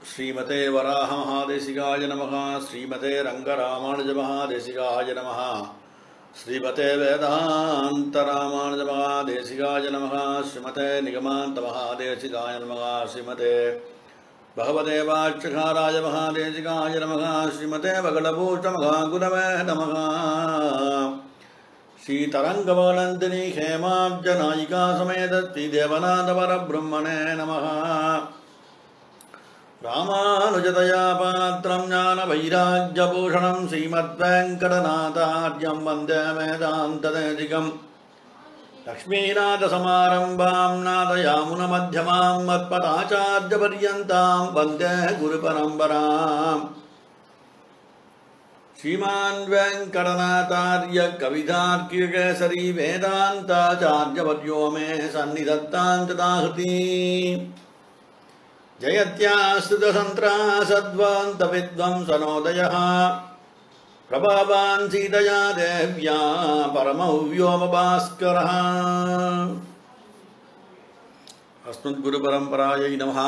ஸ்ரீமதே வராக மகாதேசிகாய நமः ஸ்ரீமதே ரங்கராமானுஜ மகாதேசிகாய நமः ஸ்ரீமதே வேதாந்த ராமானுஜ மகாதேசிகாய நமः ஸ்ரீமதே நிகமாந்த மகாதேசிகாய நமः ஸ்ரீமதே பகவதே வாட்சகாராய மகாதேசிகாய நமः ஸ்ரீமதே பகடபூஷ மகாகுரவே நமः श्रीतरङ्गवनन्दिनी हेमाब्जनायिका समेत श्रीदेवनाथपरब्रह्मणे नमः रामानुजतया पात्रं ज्ञानवैराग्यभूषणं श्रीमद्वेङ्कटनाथार्यं वन्दे वेदान्तदेशिकम् लक्ष्मीनाथसमारम्भां नाथयामुनमध्यमां मत्पदाचार्यपर्यन्तां वन्दे गुरुपरम्पराम् श्रीमान् वेङ्कटनाथार्य कवितार्किकेसरी वेदान्ताचार्यवर्यो मे सन्निधत्तान्तदाहृति जयत्यास्तुतसन्त्रासद्वान्तविद्वंसनोदयः प्रभावान् सीतया देव्या परमौ व्योमभास्करः अस्मद्गुरुपरम्परायै नमः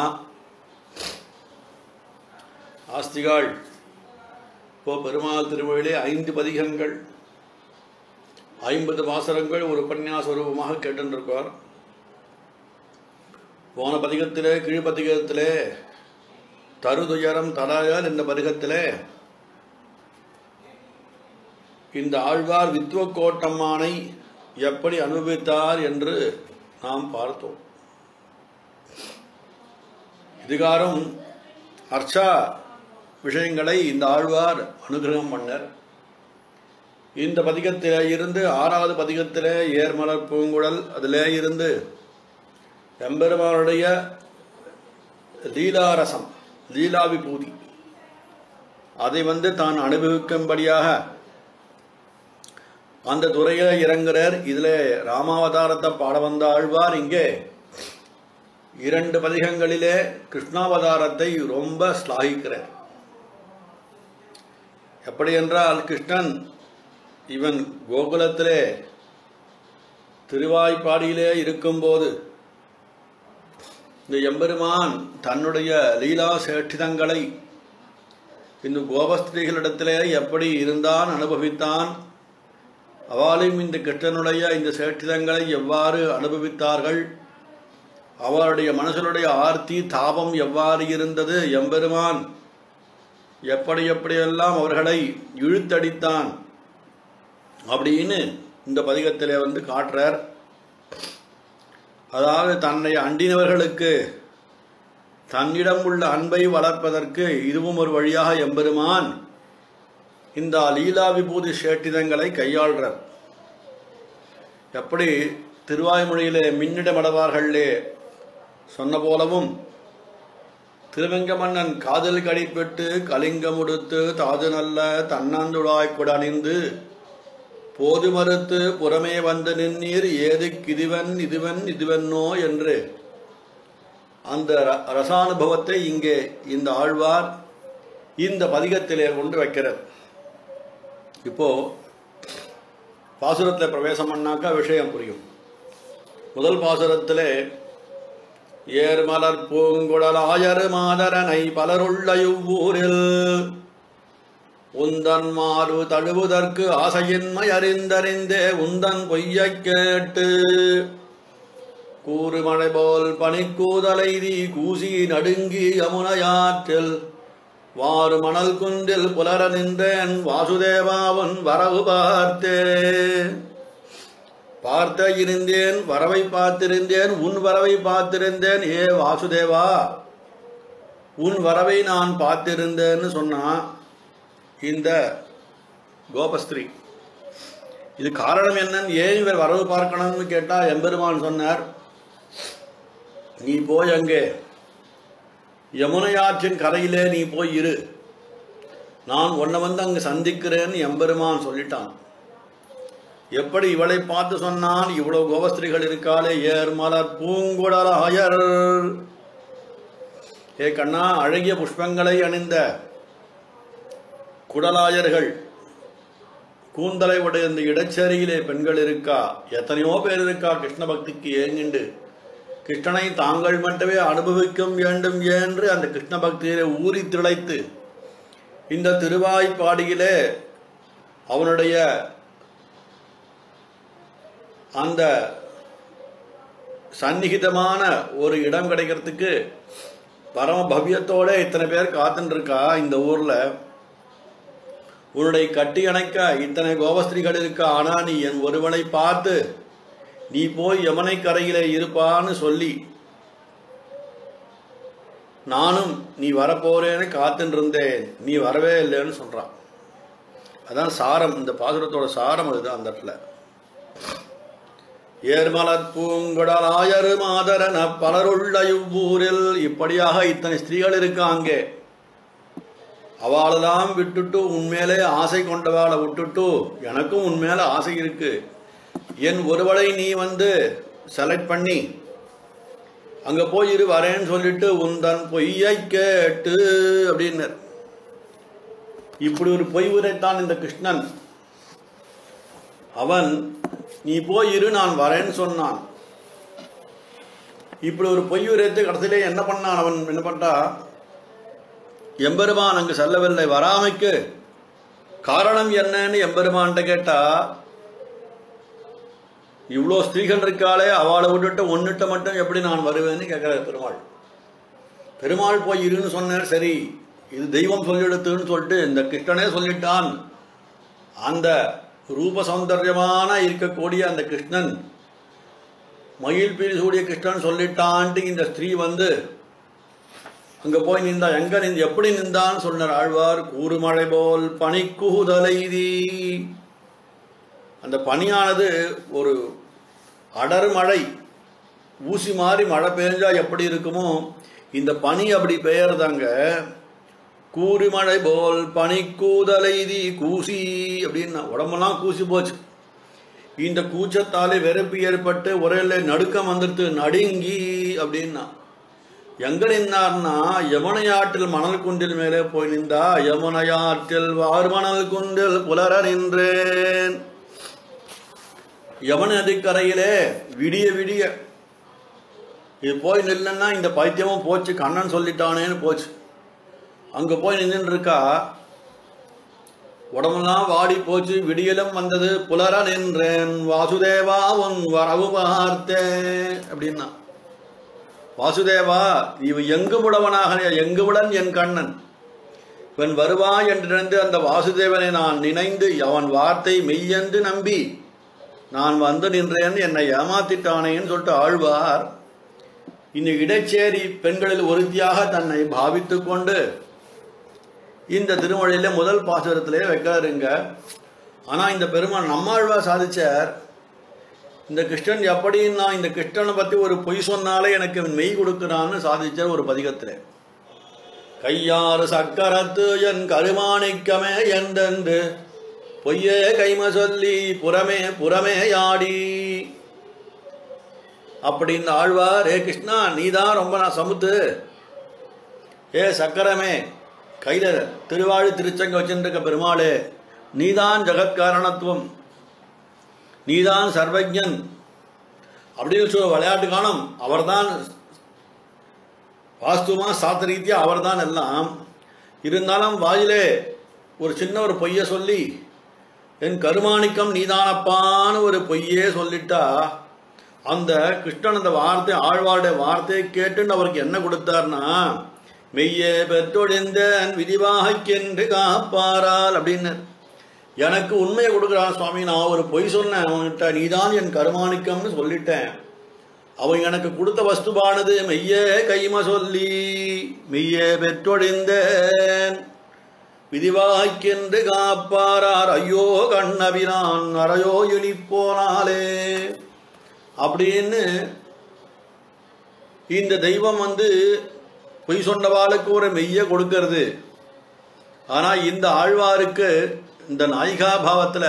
ஆஸ்திகாள் இப்போ பெருமாள் திருமொழியிலே ஐந்து பதிகங்கள் ஐம்பது பாசரங்கள் ஒரு உபன்யாச ரூபமாக கேட்டுருக்கார் போன பதிகத்திலே கீழ்ப்பதிகத்திலே தருதுயரம் தடாயால் இந்த பதிகத்திலே இந்த ஆழ்வார் வித்வக்கோட்டம்மானை எப்படி அனுபவித்தார் என்று நாம் பார்த்தோம் இதுகாரம் அர்ச்சா விஷயங்களை இந்த ஆழ்வார் அனுகிரகம் பண்ணர் இந்த பதிகத்திலே இருந்து ஆறாவது பதிகத்திலே ஏர்மலர் பூங்குழல் அதிலே இருந்து எம்பெருமானுடைய லீலாரசம் லீலா விபூதி அதை வந்து தான் அனுபவிக்கும்படியாக அந்த துறையில இறங்குறார் இதில் ராமாவதாரத்தை பாட வந்த ஆழ்வார் இங்கே இரண்டு பதிகங்களிலே கிருஷ்ணாவதாரத்தை ரொம்ப ஸ்லாகிக்கிறார் எப்படி என்றால் கிருஷ்ணன் இவன் கோகுலத்திலே திருவாய்ப்பாடியிலே இருக்கும்போது இந்த எம்பெருமான் தன்னுடைய லீலா சேட்டிதங்களை இந்த கோபஸ்திரீகளிடத்திலே எப்படி இருந்தான் அனுபவித்தான் அவளையும் இந்த கிருஷ்ணனுடைய இந்த சேட்டிதங்களை எவ்வாறு அனுபவித்தார்கள் அவருடைய மனசனுடைய ஆர்த்தி தாபம் எவ்வாறு இருந்தது எம்பெருமான் எப்படி எப்படியெல்லாம் அவர்களை இழுத்தடித்தான் அப்படின்னு இந்த பதிகத்திலே வந்து காட்டுறார் அதாவது தன்னை அண்டினவர்களுக்கு தன்னிடம் உள்ள அன்பை வளர்ப்பதற்கு இதுவும் ஒரு வழியாக எம்பெருமான் இந்த லீலா விபூதி சேட்டிதங்களை கையாள்றார் எப்படி திருவாய்மொழியிலே மின்னிடமடவார்களே சொன்ன போலவும் திருவெங்க மன்னன் காதல் கடிப்பெட்டு கலிங்கம் உடுத்து தாது நல்ல தன்னந்துழாய் குடணிந்து போது மறுத்து புறமே வந்து நின்னீர் ஏது கிதுவன் இதுவன் இதுவென்னோ என்று அந்த ரசானுபவத்தை இங்கே இந்த ஆழ்வார் இந்த பதிகத்திலே கொண்டு வைக்கிறார் இப்போ பாசுரத்தில் பிரவேசம் பண்ணாக்கா விஷயம் புரியும் முதல் பாசுரத்திலே ஏர்மலர் பூங்குழலாயர் மாதரனை பலருள்ள இவ்வூரில் உந்தன் மாறு தழுவுதற்கு ஆசையின்மை அறிந்தறிந்தே உந்தன் பொய்யைக் கேட்டு கூறுமழை போல் பனிக்கூதலைதி கூசி நடுங்கி யமுனையாற்றில் வாறு மணல் குந்தில் புலர நின்றேன் வாசுதேவாவன் வரவு பார்த்தே பார்த்த இருந்தேன் வரவை பார்த்திருந்தேன் உன் வரவை பார்த்திருந்தேன் ஏ வாசுதேவா உன் வரவை நான் பார்த்திருந்தேன்னு சொன்னா இந்த கோபஸ்திரீ இது காரணம் என்னன்னு ஏன் இவர் வரவு பார்க்கணும்னு கேட்டா எம்பெருமான் சொன்னார் நீ போய் அங்கே யமுனையாற்றின் கரையிலே நீ போய் இரு நான் உன்னை வந்து அங்கு சந்திக்கிறேன்னு எம்பெருமான் சொல்லிட்டான் எப்படி இவளை பார்த்து சொன்னால் இவ்வளவு கோபஸ்திரிகள் இருக்காளே ஏர் மலர் பூங்குடலாயர் ஏ கண்ணா அழகிய புஷ்பங்களை அணிந்த குடலாயர்கள் கூந்தலை உடைய இந்த இடச்சேரியிலே பெண்கள் இருக்கா எத்தனையோ பேர் இருக்கா கிருஷ்ண பக்திக்கு ஏங்கிண்டு கிருஷ்ணனை தாங்கள் மட்டுமே அனுபவிக்க வேண்டும் என்று அந்த கிருஷ்ண பக்தியிலே ஊறி திளைத்து இந்த திருவாய்ப்பாடியிலே அவனுடைய அந்த சந்நிகிதமான ஒரு இடம் கிடைக்கிறதுக்கு பரம பவ்யத்தோட இத்தனை பேர் காத்துன்னு இருக்கா இந்த ஊர்ல உன்னுடைய கட்டி அணைக்க இத்தனை கோபஸ்திரிகள் இருக்கா ஆனா நீ என் ஒருவனை பார்த்து நீ போய் யமுனை கரையிலே இருப்பான்னு சொல்லி நானும் நீ வரப்போறேன்னு காத்துன்னு இருந்தேன் நீ வரவே இல்லைன்னு சொல்றான் அதான் சாரம் இந்த பாசுரத்தோட சாரம் அதுதான் அந்த இடத்துல ஏர்மலர் பூங்குடலாயரு மாதரன பலருள்ள இவ்வூரில் இப்படியாக இத்தனை ஸ்திரீகள் இருக்காங்க அவளெல்லாம் விட்டுட்டு உன்மேலே ஆசை கொண்டவாளை விட்டுட்டு எனக்கும் உன்மேல ஆசை இருக்கு என் ஒருவளை நீ வந்து செலக்ட் பண்ணி அங்க போய் இரு வரேன்னு சொல்லிட்டு உந்தன் பொய்யை கேட்டு அப்படின்னார் இப்படி ஒரு பொய் உரைத்தான் இந்த கிருஷ்ணன் அவன் நீ போய் இரு நான் வரேன்னு சொன்னான் இப்படி ஒரு பொய் உரைத்து கடைசியிலே என்ன பண்ணான் அவன் என்ன பண்ணா எம்பெருமான் அங்கு செல்லவில்லை வராமைக்கு காரணம் என்னன்னு எம்பெருமான்கிட்ட கேட்டா இவ்வளோ ஸ்திரீகள் இருக்காளே அவளை விட்டுட்டு ஒன்னுட்ட மட்டும் எப்படி நான் வருவேன்னு கேட்கிறார் பெருமாள் பெருமாள் போய் இருன்னு சொன்னார் சரி இது தெய்வம் சொல்லிடுத்துன்னு சொல்லிட்டு இந்த கிருஷ்ணனே சொல்லிட்டான் அந்த ரூப சௌந்தர்யமான இருக்கக்கூடிய அந்த கிருஷ்ணன் மயில் பீலி சூடிய கிருஷ்ணன் சொல்லிட்டான்ட்டு இந்த ஸ்திரீ வந்து அங்க போய் நின்றா எங்க நின்று எப்படி நின்றான்னு சொன்னார் ஆழ்வார் கூறுமழை போல் பனிக்குதலைதி அந்த பனியானது ஒரு அடர் மழை ஊசி மாதிரி மழை பெஞ்சா எப்படி இருக்குமோ இந்த பனி அப்படி பெயர்தாங்க கூறுமழை போல் பனிக்கூதலைதி கூசி அப்படின்னா உடம்பெல்லாம் கூசி போச்சு இந்த கூச்சத்தாலே வெறுப்பு ஏற்பட்டு உரையில நடுக்கம் வந்துடுத்து நடுங்கி அப்படின்னா எங்க நின்னார்னா யமுனையாற்றில் மணல் குண்டில் மேலே போய் நின்றா யமுனையாற்றில் வார்மணல் குண்டில் புலர நின்றேன் யமுனை நதிக்கரையிலே விடிய விடிய இது போய் நில்லன்னா இந்த பைத்தியமும் போச்சு கண்ணன் சொல்லிட்டானேன்னு போச்சு அங்க போய் நின்றுட்டு இருக்கா உடம்பெல்லாம் வாடி போச்சு விடியலும் வந்தது புலர நின்றேன் வாசுதேவா உன் வரவு பார்த்தேன் அப்படின்னா வாசுதேவா இவ எங்கு விடவனாக எங்கு விடன் என் கண்ணன் இவன் வருவா என்று நினைந்து அந்த வாசுதேவனை நான் நினைந்து அவன் வார்த்தை மெய்யென்று நம்பி நான் வந்து நின்றேன் என்னை ஏமாத்திட்டானேன்னு சொல்லிட்டு ஆழ்வார் இந்த இடைச்சேரி பெண்களில் ஒருத்தியாக தன்னை பாவித்துக் கொண்டு இந்த திருமொழியில முதல் பாசுரத்திலே வைக்கிறாருங்க ஆனா இந்த பெருமான் நம்மாழ்வார் சாதிச்சார் இந்த கிருஷ்ணன் எப்படின்னா இந்த கிருஷ்ணனை பத்தி ஒரு பொய் சொன்னாலே எனக்கு மெய் கொடுக்கிறான்னு சாதிச்சார் ஒரு பதிகத்துல கையாறு சக்கரத்து என் கருமாணிக்கமே என்றென்று பொய்யே கைம சொல்லி புறமே புறமே யாடி அப்படி இந்த ஆழ்வார் ஏ கிருஷ்ணா நீதான் ரொம்ப நான் சமுத்து ஏ சக்கரமே கையில திருவாழி திருச்சங்க வச்சுருக்க பெருமாளே நீதான் ஜெகத்காரணத்துவம் நீதான் சர்வஜன் அப்படின்னு சொல்ல விளையாட்டு காலம் அவர்தான் வாஸ்துவமா சாத்த ரீதியா அவர்தான் எல்லாம் இருந்தாலும் வாயிலே ஒரு சின்ன ஒரு பொய்ய சொல்லி என் கருமாணிக்கம் நீதானப்பான்னு ஒரு பொய்யே சொல்லிட்டா அந்த கிருஷ்ணன் அந்த வார்த்தை ஆழ்வாருடைய வார்த்தையை கேட்டுன்னு அவருக்கு என்ன கொடுத்தார்னா மெய்யே பெற்றொழிந்தன் விதிவாகென்று காப்பாரால் அப்படின்னு எனக்கு உண்மையை கொடுக்குறான் சுவாமி நான் ஒரு பொய் சொன்னேன் அவன்கிட்ட நீதான் என் கருமாணிக்கம்னு சொல்லிட்டேன் அவன் எனக்கு கொடுத்த வஸ்துவானது மெய்யே கைம சொல்லி மெய்யே பெற்றொழிந்தேன் விதிவாய்க்கென்று காப்பாரார் ஐயோ கண்ணபிரான் அறையோ இனிப்போனாலே அப்படின்னு இந்த தெய்வம் வந்து பொய் சொன்னவாளுக்கு ஒரு மெய்ய கொடுக்கிறது ஆனா இந்த ஆழ்வாருக்கு இந்த நாயிகா பாவத்துல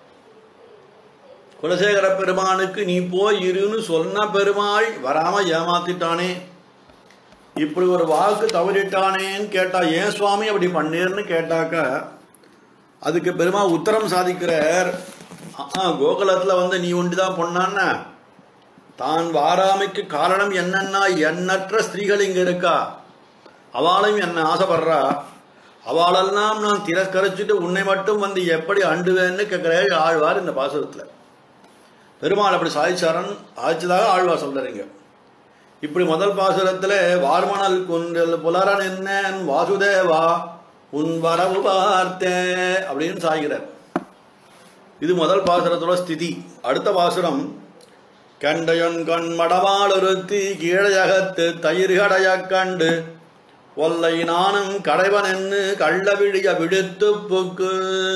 குலசேகர பெருமானுக்கு நீ போய் இருன்னு சொன்ன பெருமாள் வராம ஏமாத்திட்டானே இப்படி ஒரு வாக்கு தவறிட்டானேன்னு கேட்டா ஏன் சுவாமி அப்படி பண்ணேன்னு கேட்டாக்க அதுக்கு பெருமா உத்தரம் சாதிக்கிறார் ஆ, கோகுலத்துல வந்து நீ ஒண்டிதான் பொண்ணான்னா தான் வாராமைக்கு காரணம் என்னன்னா எண்ணற்ற ஸ்திரீகள் இங்க இருக்கா அவளையும் என்ன ஆசைப்படுறா அவளெல்லாம் நான் திரஸ்கரிச்சுட்டு உன்னை மட்டும் வந்து எப்படி அண்டுவேன்னு கேட்கிற ஆழ்வார் இந்த பாசுரத்துல பெருமாள் அப்படி சாதிச்சாரன் ஆதிச்சதாக ஆழ்வார் சொல்றீங்க இப்படி முதல் பாசுரத்துல வார்மணல் குன்றல் புலரன் என்னன் வாசுதேவா உன் வரவு பார்த்தே அப்படின்னு சாய்கிறார் இது முதல் பாசுரத்தோட ஸ்திதி அடுத்த பாசுரம் கண்டையொன் கண் மடவாளொருத்தி கீழையகத்து தயிர்கடையக் கண்டு ஒல்லை நானும் கடைவன் என்று கள்ள விழிய விடுத்து புக்கு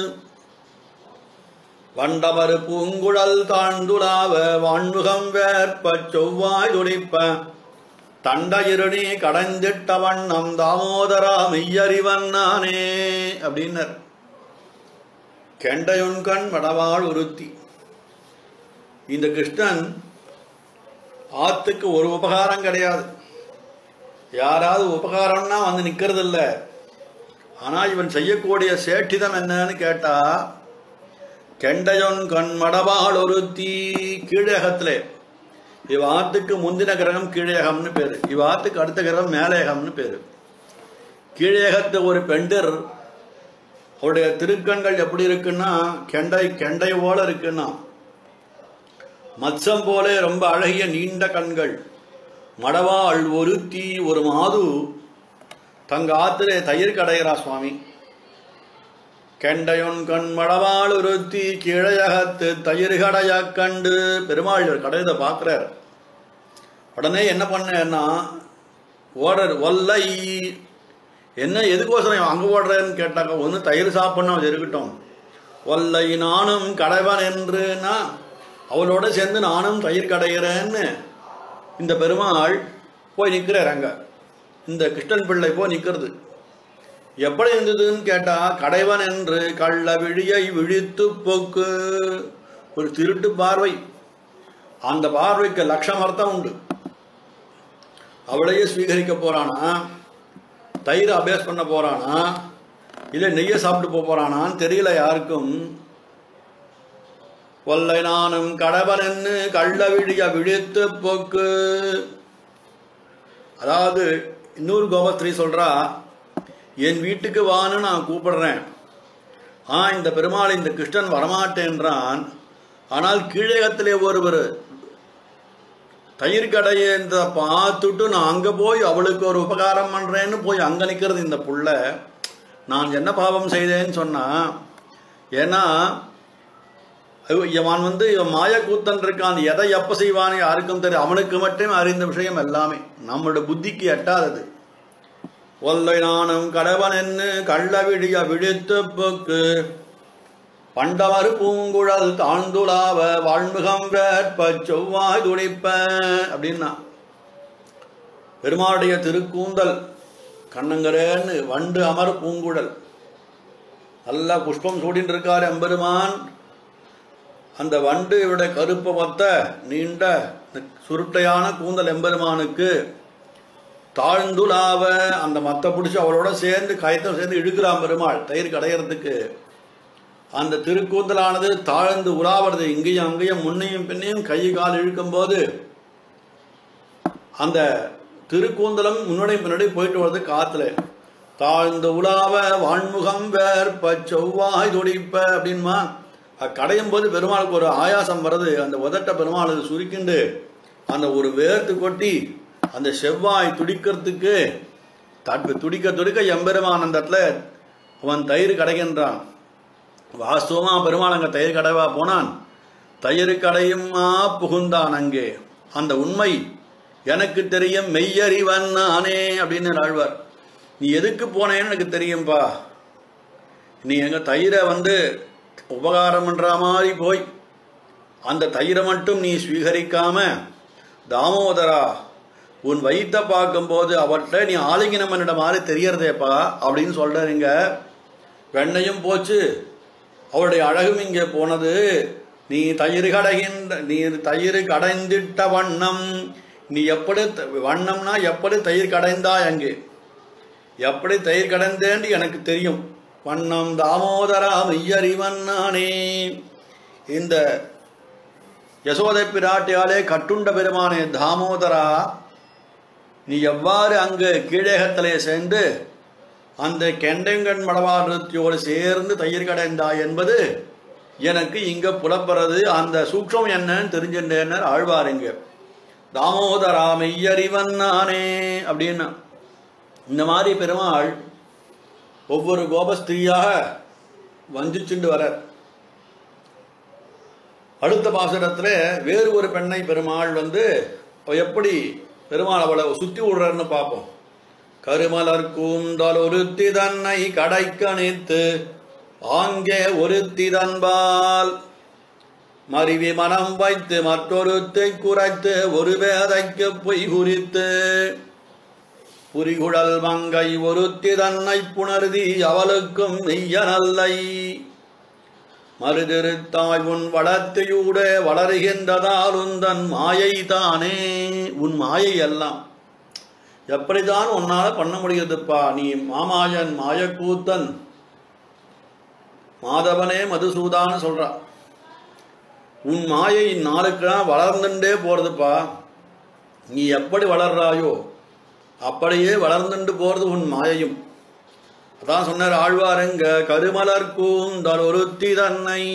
வண்டவர் பூங்குழல் தாழ்ந்துலாவ வான்முகம் வேற்பச் செவ்வாய் துடிப்ப தண்டையிருணி கடைந்திட்ட வண்ணம் தாமோதரா மெய்யறிவன் நானே அப்படின்னர் கெண்டையுண்கண் மடவாள் உருத்தி இந்த கிருஷ்ணன் ஆத்துக்கு ஒரு உபகாரம் கிடையாது யாராவது உபகாரம்னா வந்து நிக்கிறது இல்ல ஆனா இவன் செய்யக்கூடிய சேட்டிதம் என்னன்னு கேட்டா கெண்டையொன் கண் மடவாள் ஒருத்தி கீழகத்திலே இவ ஆத்துக்கு முந்தின கிரகம் கீழேகம்னு பேரு இவ ஆத்துக்கு அடுத்த கிரகம் மேலேகம்னு பேரு கீழேகத்து ஒரு பெண்டர் அவருடைய திருக்கண்கள் எப்படி இருக்குன்னா கெண்டை கெண்டை போல இருக்குன்னா மத்சம் போல ரொம்ப அழகிய நீண்ட கண்கள் மடவாள் ஒருத்தி ஒரு மாது தங்க ஆத்திரே தயிர் கடைகிறா சுவாமி கெண்டையொன் கண் மடவாள் ஒருத்தி கீழையகத்து தயிர் கடையக் கண்டு பெருமாள் கடையதை பார்க்கிறார் உடனே என்ன பண்ணேன்னா ஓடர் ஒல்லை என்ன எதுக்கோசரம் அங்க ஓடுறேன்னு கேட்டாங்க ஒன்று தயிர் சாப்பிடணும் அது இருக்கட்டும் ஒல்லை நானும் கடைவன் என்றுனா அவளோட சேர்ந்து நானும் தயிர் கடைகிறேன்னு இந்த பெருமாள் போய் நிற்கிறார் அங்க இந்த கிருஷ்ணன் பிள்ளை போய் நிற்கிறது எப்படி இருந்ததுன்னு கேட்டா கடைவன் என்று கள்ள விழியை விழித்து போக்கு ஒரு திருட்டு பார்வை அந்த பார்வைக்கு லட்சம் அர்த்தம் உண்டு அவளையே ஸ்வீகரிக்க போறானா தயிர் அபியாஸ் பண்ண போறானா இல்லை நெய்யை சாப்பிட்டு போக போறானான்னு தெரியல யாருக்கும் கொல்லை நானும் கடவன் என்று கள்ள விழிய விழித்து போக்கு அதாவது இன்னொரு கோபஸ்திரீ சொல்றா என் வீட்டுக்கு வான்னு நான் கூப்பிடுறேன் ஆ இந்த பெருமாள் இந்த கிருஷ்ணன் வரமாட்டேன்றான் ஆனால் கீழகத்திலே ஒருவர் தயிர் கடையை இந்த பார்த்துட்டு நான் அங்க போய் அவளுக்கு ஒரு உபகாரம் பண்றேன்னு போய் அங்க நிக்கிறது இந்த புள்ள நான் என்ன பாவம் செய்தேன்னு சொன்னா ஏன்னா ஐயோ, இவன் வந்து இவன் மாயக்கூத்தன் இருக்கான் எதை எப்ப செய்வான்னு யாருக்கும் தெரியும் அவனுக்கு மட்டும் அறிந்த விஷயம் எல்லாமே நம்மளோட புத்திக்கு எட்டாதது ஒல்லை நானும் கடவன் என்று கள்ள விழிய விழித்து போக்கு பண்டவர் பூங்குழல் தாழ்ந்துலாவ வாழ்முகம் வேற்ப செவ்வாய் துடிப்ப அப்படின்னா பெருமாளுடைய திருக்கூந்தல் கண்ணங்கரேன்னு வண்டு அமர் பூங்குழல் நல்லா புஷ்பம் சூடின்னு இருக்கார் எம்பெருமான் அந்த வண்டு இவருடைய கருப்பை மொத்த நீண்ட இந்த சுருட்டையான கூந்தல் எம்பெருமானுக்கு தாழ்ந்துலாவ அந்த மத்த பிடிச்சி அவளோட சேர்ந்து கயத்தம் சேர்ந்து இழுக்கிறான் பெருமாள் தயிர் கடையறதுக்கு அந்த திருக்கூந்தலானது தாழ்ந்து உலாவது இங்கேயும் அங்கேயும் முன்னையும் பின்னையும் கை கால் இழுக்கும்போது அந்த திருக்கூந்தலம் முன்னாடி பின்னாடி போயிட்டு வருது காத்துல தாழ்ந்து உலாவ வான்முகம் வேற்ப செவ்வாய் துடிப்ப அப்படின்மா அது கடையும் போது பெருமாளுக்கு ஒரு ஆயாசம் வருது அந்த உதட்ட பெருமாள் அது சுருக்கிண்டு அந்த ஒரு வேர்த்து கொட்டி அந்த செவ்வாய் துடிக்கிறதுக்கு தட்டு துடிக்க துடிக்க எம்பெருமான் அந்த இடத்துல அவன் தயிர் கடைகின்றான் வாஸ்தவமா பெருமாள் அங்க தயிர் கடைவா போனான் தயிர் கடையுமா புகுந்தான் அங்கே அந்த உண்மை எனக்கு தெரியும் மெய்யறிவன் நானே அப்படின்னு ஆழ்வார் நீ எதுக்கு போனேன்னு எனக்கு தெரியும்பா நீ எங்க தயிரை வந்து உபகாரம் பண்ற மாதிரி போய் அந்த தயிரை மட்டும் நீ ஸ்வீகரிக்காம தாமோதரா உன் வயித்தை பார்க்கும்போது அவர்கிட்ட நீ ஆலிங்கினம் பண்ணிட மாதிரி தெரியறதேப்பா அப்படின்னு சொல்றீங்க வெண்ணையும் போச்சு அவருடைய அழகும் இங்கே போனது நீ தயிர் கடைகின்ற நீ தயிர் கடைந்திட்ட வண்ணம் நீ எப்படி த- வண்ணம்னா எப்படி தயிர் கடைந்தாய் அங்கே எப்படி தயிர் கடைந்தேன்னு எனக்கு தெரியும் வண்ணம் தாமோதரா மெய்யறிவன் நானே இந்த யசோதை பிராட்டியாலே கட்டுண்ட பெருமானே தாமோதரா நீ எவ்வாறு அங்கு கீழேகத்திலே சென்று அந்த கெண்டங்கண் மடவாரத்தியோடு சேர்ந்து தயிர் கடைந்தாய் என்பது எனக்கு இங்க புலப்படுறது அந்த சூக்ஷம் என்னன்னு தெரிஞ்சுட்டேன்னு ஆழ்வாருங்க தாமோதரா மெய்யறிவன் நானே அப்படின்னு இந்த மாதிரி பெருமாள் ஒவ்வொரு கோபஸ்திரியாக வஞ்சிச்சுண்டு வர அடுத்த பாசுரத்துல வேறு ஒரு பெண்ணை பெருமாள் வந்து அவ எப்படி பெருமாள் அவளை சுத்தி விடுறாருன்னு பார்ப்போம் கருமலர் கூந்தல் ஒருத்தி தன்னை கடைக்கணித்து ஆங்கே ஒருத்தி தன்பால் மருவி மனம் வைத்து மற்றொருத்தை குறைத்து ஒரு வேதைக்கு பொய் குறித்து புரிகுழல் மங்கை ஒருத்தி தன்னை புணர்தி அவளுக்கும் மெய்யனல்லை மறுதிருத்தாய் உன் வளர்த்தியூட வளருகின்றதால் உந்தன் மாயை தானே உன் மாயை எல்லாம் எப்படிதான் உன்னால பண்ண முடியுதுப்பா நீ மாமாயன் மாயக்கூத்தன் மாதவனே மதுசூதான்னு சொல்றா உன் மாயை நாளுக்கு நாள் வளர்ந்துட்டே போறதுப்பா நீ எப்படி வளர்றாயோ அப்படியே வளர்ந்துட்டு போறது உன் மாயையும் அதான் சொன்னார் ஆழ்வாருங்க கருமலர் கூந்தல் ஒருத்தி தன்னை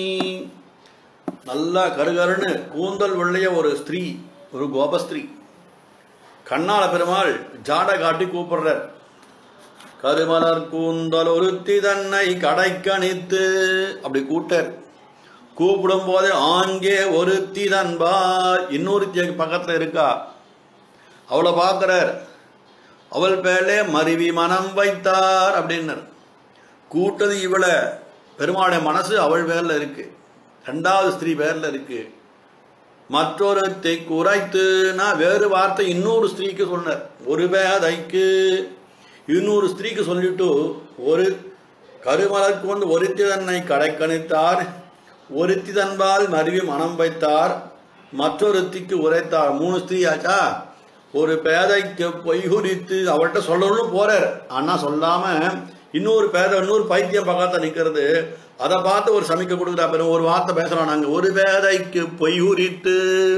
நல்லா கருகருன்னு கூந்தல் வெள்ளைய ஒரு ஸ்திரீ ஒரு கோபஸ்திரீ கண்ணால பெருமாள் ஜாட காட்டி கூப்பிடுறார் கருமலர் கூந்தல் ஒருத்தி தன்னை கடைக்கணித்து அப்படி கூட்டார் கூப்பிடும் போது ஆங்கே ஒருத்தி தன்பா இன்னொருத்தி பக்கத்துல இருக்கா அவளை பார்க்கிறார் அவள் பேர்லே மருவி மனம் வைத்தார் அப்படின்னார் கூட்டது இவளை பெருமாளுடைய மனசு அவள் பேர்ல இருக்கு ரெண்டாவது ஸ்திரீ பேர்ல இருக்கு மற்றொருத்தை குறைத்துனா வேறு வார்த்தை இன்னொரு ஸ்திரீக்கு சொன்னார் ஒரு பேதைக்கு இன்னொரு ஸ்திரீக்கு சொல்லிட்டு ஒரு கருமலர் கொண்டு ஒருத்தி தன்னை கடைக்கணித்தார் ஒருத்தி தன்பால் மருவி மனம் வைத்தார் மற்றொருத்திக்கு உரைத்தார் மூணு ஸ்திரீ ஆச்சா ஒரு பேதைக்கு பொய் குறித்து அவள்கிட்ட சொல்லணும்னு போறார் ஆனா சொல்லாம இன்னொரு பேதை இன்னொரு பைத்தியம் பக்கத்துல நிக்கிறது அதை பார்த்து ஒரு சமிக்க கொடுக்குறா பெரும் ஒரு வார்த்தை பேசுறோம் நாங்க ஒரு பேதைக்கு பொய் குறித்து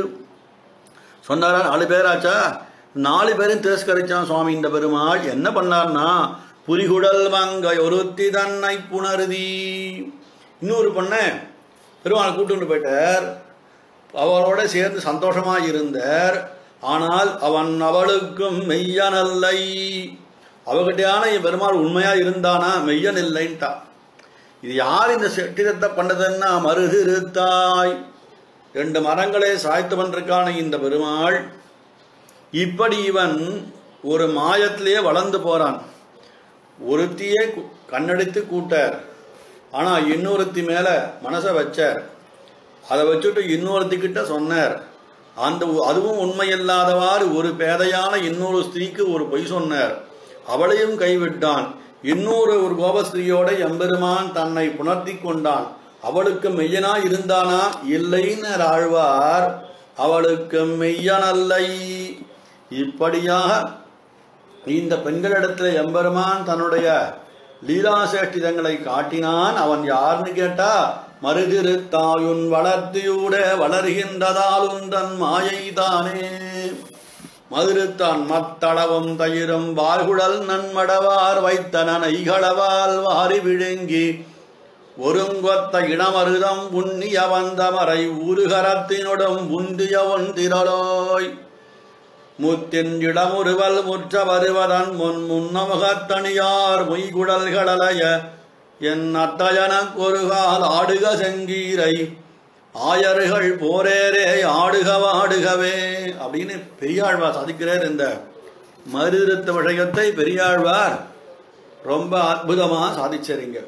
சொன்னாரா நாலு பேராச்சா நாலு பேரும் திரஸ்கரிச்சான் சுவாமி இந்த பெருமாள் என்ன பண்ணார்னா புரிகுடல் மங்கை ஒருத்தி தன்னை புணருதி இன்னொரு பொண்ண பெருமாள் கூட்டு போயிட்டார் அவளோட சேர்ந்து சந்தோஷமா இருந்தார் ஆனால் அவன் அவளுக்கும் மெய்யனல்லை அவகிட்டையான என் பெருமாள் உண்மையா இருந்தானா மெய்யன் இல்லைன்ட்டா இது யார் இந்த செட்டிதத்தை பண்ணதுன்னா மருதிருத்தாய் ரெண்டு மரங்களை சாய்த்தவன் இருக்கான இந்த பெருமாள் இப்படி இவன் ஒரு மாயத்திலேயே வளர்ந்து போறான் ஒருத்தியே கு- கண்ணடித்து கூட்டார் ஆனா இன்னொருத்தி மேல மனசை வச்சார் அதை வச்சுட்டு இன்னொருத்திக்கிட்ட சொன்னார் அந்த உ- அதுவும் உண்மையில்லாதவாறு ஒரு பேதையான இன்னொரு ஸ்திரீக்கு ஒரு பொய் சொன்னார் அவளையும் கைவிட்டான் இன்னொரு ஒரு கோபஸ்திரியோட எம்பெருமான் தன்னை புணர்த்தி கொண்டான் அவளுக்கு மெய்யனா இருந்தானா இல்லைன்னு ஆழ்வார் அவளுக்கு மெய்யனல்லை இப்படியாக இந்த பெண்களிடத்தில் எம்பெருமான் தன்னுடைய லீலாசேஷ்டிதங்களை காட்டினான் அவன் யாருன்னு கேட்டா மருதிருத்தாயுன் வளர்த்தியூட வளர்கின்றதால் உந்தன் மாயை தானே மதுருத்தான் மத்தளவும் தயிரும் வார்குழல் நன்மடவார் வைத்தன நைகளவால் வாரி விழுங்கி ஒருங்கொத்த இனமருதம் உண்ணிய வந்தமரை ஊருகரத்தினுடன் உந்திய ஒன்றிரலோய் முத்தின் இடமுறுவல் முற்ற வருவதன் முன் முன்னமுகத்தனியார் மொய்குடல்களலைய என் அத்தயனக் ஒருகால் ஆடுக செங்கீரை ஆயர்கள் போரேரே ஆடுக வாடுகவே அப்படின்னு பெரியாழ்வார் சாதிக்கிறார் இந்த மறுதிருத்த விஷயத்தை பெரியாழ்வார் ரொம்ப அற்புதமா சாதிச்சாருங்க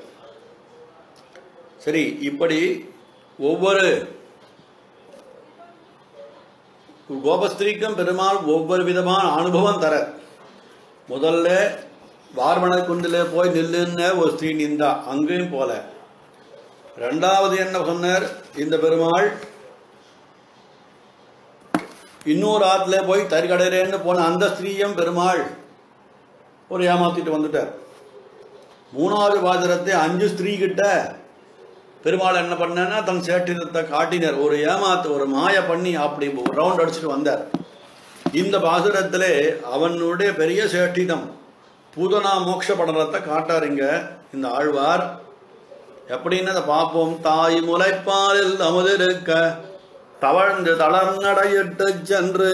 சரி இப்படி ஒவ்வொரு கோபஸ்திரீக்கும் பெருமாள் ஒவ்வொரு விதமான அனுபவம் தர முதல்ல வார்மண குண்டில போய் நில்லுன்னு ஒரு ஸ்திரீ நின்றா அங்கேயும் போல ரெண்டாவது என்ன சொன்னார் இந்த பெருமாள் இன்னொரு ஆத்துல போய் தறிகடைறேன்னு போன அந்த ஸ்திரீயும் பெருமாள் ஒரு ஏமாத்திட்டு வந்துட்டார் மூணாவது பாத்திரத்தை அஞ்சு ஸ்திரீ கிட்ட பெருமாள் என்ன பண்ணனா தன் சேட்டினத்தை காட்டினார் ஒரு ஏமாத்து ஒரு மாய பண்ணி அப்படி ரவுண்ட் அடிச்சுட்டு வந்தார் இந்த பாசுரத்திலே அவனுடைய பெரிய சேட்டினம் பூதனா மோட்ச படலத்தை காட்டாருங்க இந்த ஆழ்வார் எப்படின்னு அதை பார்ப்போம் தாய் முளைப்பாலில் அமுதிருக்க தவழ்ந்து தளர்நடையிட்டு சென்று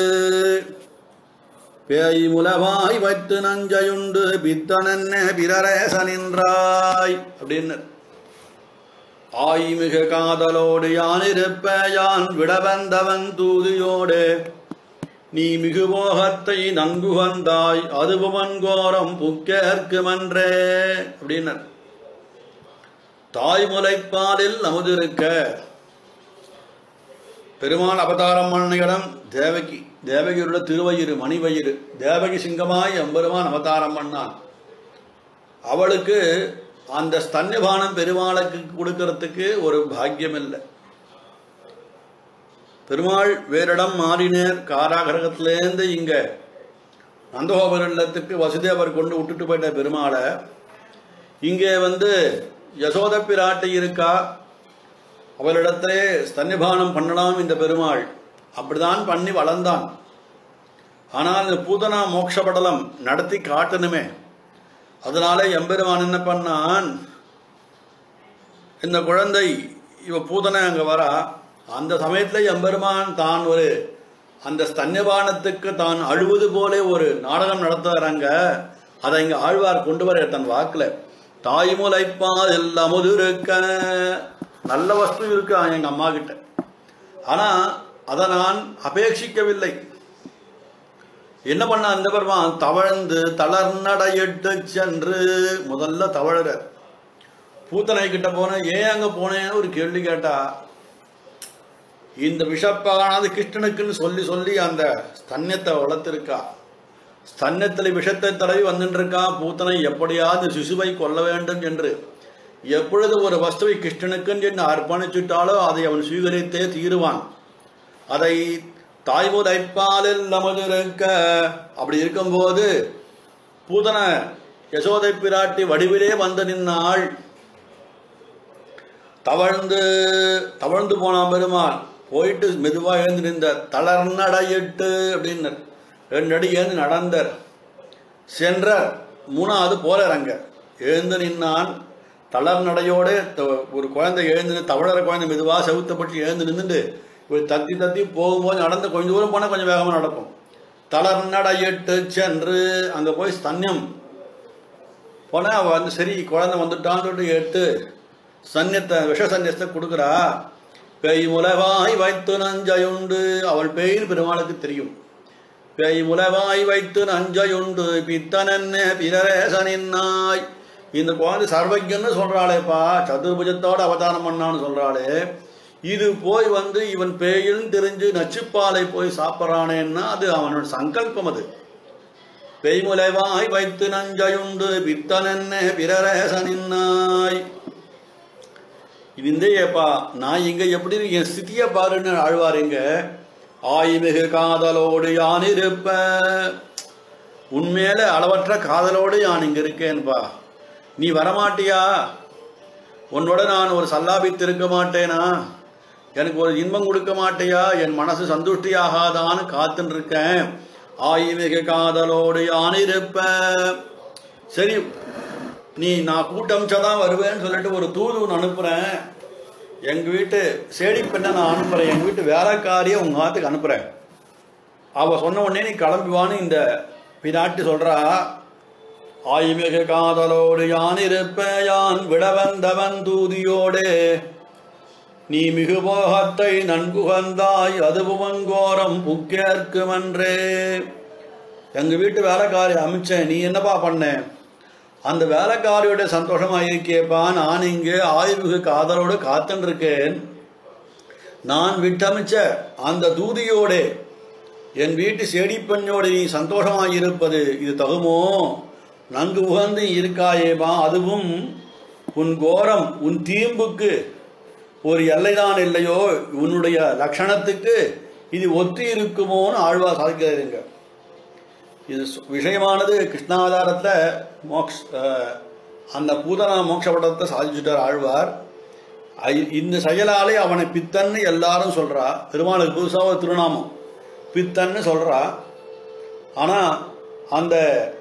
பேய் முலவாய் வைத்து நஞ்சையுண்டு பித்தனென்ன பிறரேச நின்றாய் அப்படின்னு ஆய்மிகு காதலோடு யான் இருப்ப யான் விடவந்தவன் தூதியோடு நீ மிகு மோகத்தை நன்கு வந்தாய் அதுபவன் கோரம் புக்கேற்குமன்றே அப்படின்னர் தாய்முலைப்பாலில் அமுதிருக்க பெருமாள் அவதாரம் பண்ண இடம் தேவகி தேவகியோட திருவயிறு மணிவயிறு தேவகி சிங்கமாய் எம்பெருமான் அவதாரம் பண்ணான் அவளுக்கு அந்த ஸ்தன்யபானம் பெருமாளுக்கு கொடுக்கறதுக்கு ஒரு பாக்கியம் இல்லை பெருமாள் வேறிடம் மாறினர் காராகிரகத்திலேருந்து இங்க நந்தகோபுர இல்லத்துக்கு வசுதேவர் கொண்டு விட்டுட்டு போயிட்ட பெருமாளை இங்கே வந்து யசோத பிராட்டி இருக்கா அவளிடத்திலே ஸ்தன்யபானம் பண்ணலாம் இந்த பெருமாள் அப்படிதான் பண்ணி வளர்ந்தான் ஆனால் இந்த பூதனா மோட்சபடலம் நடத்தி காட்டணுமே அதனால எம்பெருமான் என்ன பண்ணான் இந்த குழந்தை இவ பூதனை அங்க வரா அந்த சமயத்துல எம்பெருமான் தான் ஒரு அந்த ஸ்தன்யபானத்துக்கு தான் அழுவது போல ஒரு நாடகம் நடத்துறாங்க அதை இங்க ஆழ்வார் கொண்டு வர தன் வாக்குல தாய்முலைப்பால் அமுது இருக்க நல்ல வஸ்து இருக்கு எங்க அம்மா கிட்ட ஆனா அதை நான் அபேட்சிக்கவில்லை என்ன பண்ண அந்த பெருமான் தவழ்ந்து தளர்நடையிட்டு சென்று முதல்ல தவழற பூத்தனை கிட்ட போனேன் ஏன் அங்க போனேன்னு ஒரு கேள்வி கேட்டா இந்த விஷப்பானது கிருஷ்ணனுக்குன்னு சொல்லி சொல்லி அந்த ஸ்தன்யத்தை வளர்த்திருக்கா ஸ்தன்யத்தில் விஷத்தை தடவி வந்துட்டு இருக்கா பூத்தனை எப்படியாவது சிசுவை கொல்ல வேண்டும் என்று எப்பொழுது ஒரு வஸ்துவை கிருஷ்ணனுக்குன்னு என்று அர்ப்பணிச்சுட்டாலோ அதை அவன் சுவீகரித்தே தீருவான் அதை தாய்முதைப்பாலில் நமது இருக்க அப்படி இருக்கும்போது பூதன யசோதை பிராட்டி வடிவிலே வந்து நின்னாள் தவழ்ந்து தவழ்ந்து போனான் பெருமாள் போயிட்டு மெதுவா எழுந்து நின்ற தளர்நடையிட்டு அப்படின்னு ரெண்டு அடி எழுந்து நடந்தார் சென்றார் மூணாவது போறார் அங்க எழுந்து நின்னான் தளர் நடையோட த- ஒரு குழந்தை எழுந்து தவழற குழந்தை மெதுவா செவுத்தப்பட்டு எழுந்து நின்றுட்டு ஒரு தத்தி தத்தி போகும்போது நடந்து கொஞ்சம் தூரம் போனால் கொஞ்சம் வேகமாக நடக்கும் தளர் நடையிட்டு சென்று அங்கே போய் ஸ்தன்யம் போனா அவ வந்து சரி குழந்தை வந்துட்டான்னு சொல்லிட்டு எடுத்து சன்னியத்தை விஷ சன்னியத்தை கொடுக்குறா பேய் முலவாய் வைத்து நஞ்சையுண்டு அவள் பேயின் பெருமாளுக்கு தெரியும் பேய் முலவாய் வைத்து நஞ்சையுண்டு பித்தனென்ன பிரரேசனின்னாய் இந்த குழந்தை சர்வஜன்னு சொல்றாளேப்பா சதுர்புஜத்தோட அவதாரம் பண்ணான்னு சொல்றாளே இது போய் வந்து இவன் பேயின்னு தெரிஞ்சு நச்சுப்பாலை போய் சாப்பிட்றானேன்னா அது அவனோட சங்கல்பம் அது பெய்முலைவாய் வைத்து நஞ்சையுண்டு பித்தனென்ன பிரரேசனின்னாய் இது இந்தேப்பா நான் இங்க எப்படி என் ஸ்திதிய பாருன்னு ஆழ்வார் இங்க ஆய்மிகு காதலோடு யான் இருப்ப உண்மையில அளவற்ற காதலோடு யான் இங்க இருக்கேன்பா நீ வரமாட்டியா உன்னோட நான் ஒரு சல்லாபித்து இருக்க மாட்டேனா எனக்கு ஒரு இன்பம் கொடுக்க மாட்டியா என் மனசு சந்துஷ்டியாகாதான்னு காத்துன்னு இருக்கேன் ஆய்மிகு காதலோடு யான் இருப்ப சரி நீ நான் கூட்டமிச்சாதான் வருவேன்னு சொல்லிட்டு ஒரு தூது ஒன்று அனுப்புறேன் எங்க வீட்டு சேடி பெண்ணை நான் அனுப்புறேன் எங்க வீட்டு வேலைக்காரியை உங்க ஆத்துக்கு அனுப்புறேன் அவ சொன்ன உடனே நீ கிளம்புவான்னு இந்த பினாட்டி சொல்றா ஆய்மிகு காதலோடு யான் இருப்ப யான் விடவந்தவன் தூதியோடே நீ மிகு போகத்தை நன்குகந்தாய் அதுவும் கோரம் புக்கேற்குமன்றே எங்க வீட்டு வேலைக்காரி அமைச்சேன் நீ என்னப்பா பண்ண அந்த வேலைக்காரியோட சந்தோஷமா இருக்கியப்பா நான் இங்கே ஆய்வுக்கு காதலோடு காத்துன்னு இருக்கேன் நான் விட்டமிச்ச அந்த தூதியோடே என் வீட்டு செடிப்பெண்ணோடு நீ சந்தோஷமாக இருப்பது இது தகுமோ நன்கு உகந்து இருக்காயேமா அதுவும் உன் கோரம் உன் தீம்புக்கு ஒரு எல்லைதான் இல்லையோ உன்னுடைய லட்சணத்துக்கு இது ஒத்து இருக்குமோன்னு ஆழ்வா சாதிக்கிறாருங்க இது சு- விஷயமானது கிருஷ்ணாவதாரத்தில் மோக்ஷ் அஹ், அந்த பூதனா மோட்ச படத்தை சாதிச்சுட்டார் ஆழ்வார் ஐ- இந்த செயலாலே அவனை பித்தன்னு எல்லாரும் சொல்றா பெருமாளுக்கு புதுசாக ஒரு திருநாமம் பித்தன்னு சொல்றா ஆனா அந்த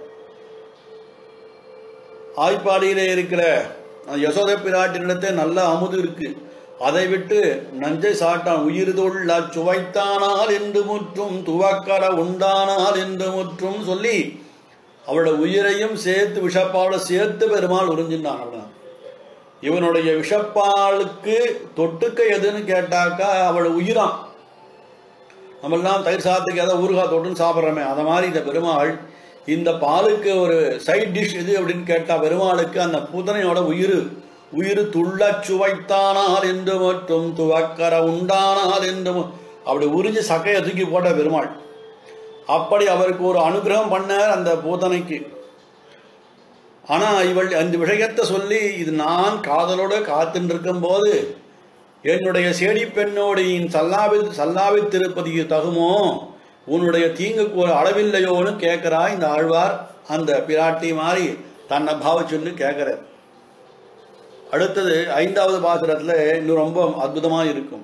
ஆய்ப்பாடியிலே இருக்கிற அந்த யசோத பிராட்டினிடத்தை நல்ல அமுது இருக்கு அதை விட்டு நஞ்சை சாட்டான் உயிர்தொள்ள சுவைத்தானால் என்று முற்றும் துவக்கர உண்டானால் என்று முற்றும் சொல்லி அவளோட உயிரையும் சேர்த்து விஷப்பாவோட சேர்த்து பெருமாள் உறிஞ்சினான் அவன் இவனுடைய விஷப்பாலுக்கு தொட்டுக்க எதுன்னு கேட்டாக்கா அவள் உயிரான் நம்மெல்லாம் தயிர் சாதத்துக்கு ஏதாவது ஊறுகாய் தொட்டுன்னு சாப்பிட்றோமே அதை மாதிரி இந்த பெருமாள் இந்த பாலுக்கு ஒரு சைட் டிஷ் எது அப்படின்னு கேட்டா பெருமாளுக்கு அந்த பூதனையோட உயிர் உயிர் துள்ளச் சுவைத்தானால் என்று மற்றும் துவக்கர உண்டானால் என்று மு- அப்படி உறிஞ்சி சக்கையை தூக்கி போட்ட பெருமாள் அப்படி அவருக்கு ஒரு அனுகிரகம் பண்ணார் அந்த பூதனைக்கு ஆனா இவள் அந்த விஷயத்தை சொல்லி இது நான் காதலோட காத்துட்டு இருக்கும்போது என்னுடைய சேடி பெண்ணோடையின் சல்லாவி சல்லாவித்திருப்பதிக்கு தகுமோ உன்னுடைய தீங்குக்கு ஒரு அளவில்லையோன்னு கேட்கிறா இந்த ஆழ்வார் அந்த பிராட்டி மாதிரி தன்னை பாவிச்சுன்னு கேட்கிறார் அடுத்தது ஐந்தாவது பாசுரத்துல இன்னும் ரொம்ப அற்புதமா இருக்கும்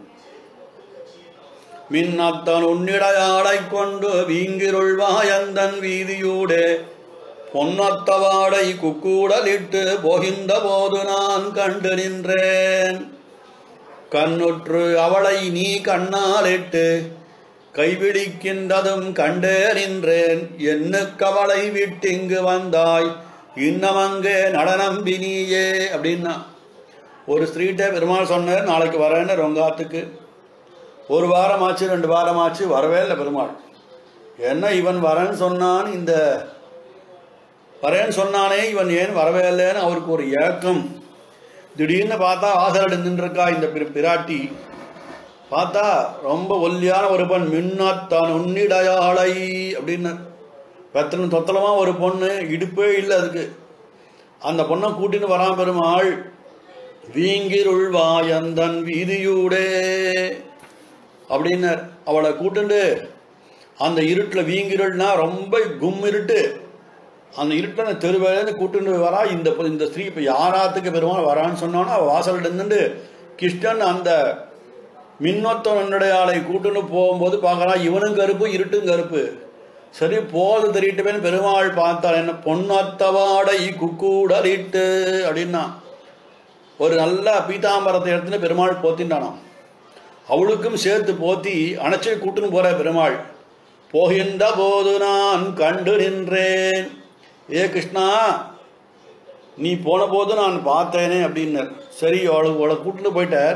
மின்னத்தன் உன்னிடையாடைக் கொண்டு வீங்கிருள்வாயந்தன் வீதியூடே பொன்னத்தவாடை குக்கூடலிட்டு போகின்ற போது நான் கண்டு நின்றேன் கண்ணுற்று அவளை நீ கண்ணாலிட்டு கைபிடிக்கின்றதும் கண்டே நின்றேன் என்ன கவலை விட்டிங்கு வந்தாய் இன்னமங்கே நடனம்பி நீயே அப்படின்னா ஒரு ஸ்திரீட்ட பெருமாள் சொன்னார் நாளைக்கு வரேன்னு ரொங்காத்துக்கு ஒரு வாரமாச்சு ரெண்டு வாரமாச்சு வரவே இல்லை பெருமாள் என்ன இவன் வரேன்னு சொன்னான் இந்த வரேன்னு சொன்னானே இவன் ஏன் வரவே இல்லைன்னு அவருக்கு ஒரு ஏக்கம் திடீர்னு பார்த்தா ஆசரடு நின்றுருக்கா இந்த பிர- பிராட்டி பார்த்தா ரொம்ப ஒல்லியான ஒரு பெண் மின்னத்தான் உன்னிடையாளை அப்படின்னு வெத்தலும் தொத்தலமா ஒரு பொண்ணு இடுப்பே இல்லை அதுக்கு அந்த பொண்ணை கூட்டின்னு வரான் பெருமாள் வீங்கிருள் வாயந்தன் வீதியூடே அப்படின்னார் அவளை கூட்டுண்டு அந்த இருட்டில் வீங்கிருள்னா ரொம்ப கும் இருட்டு அந்த இருட்டில் அந்த தெருவேலேருந்து கூட்டுண்டு வரா இந்த இந்த ஸ்திரீ இப்போ யாராத்துக்கு பெருமாள் வரான்னு சொன்னானோ அவள் வாசல்ல நின்னுண்டு கிருஷ்ணன் அந்த மின்னொத்த ஆளை கூட்டுன்னு போகும்போது பார்க்கறான் இவனும் கருப்பு இருட்டும் கருப்பு சரி போது தெரியட்டுமேன்னு பெருமாள் பார்த்தாள் என்ன பொன்னத்தவாடை குக்கூடலிட்டு அப்படின்னா ஒரு நல்ல பீதாம்பரத்தை எடுத்துன்னு பெருமாள் போத்தின்றானாம் அவளுக்கும் சேர்த்து போத்தி அணைச்சி கூட்டுன்னு போற பெருமாள் போகின்ற போது நான் கண்டு நின்றேன் ஏ கிருஷ்ணா நீ போன போது நான் பார்த்தேனே அப்படின்னார் சரி அவளை அவளை கூட்டுன்னு போயிட்டார்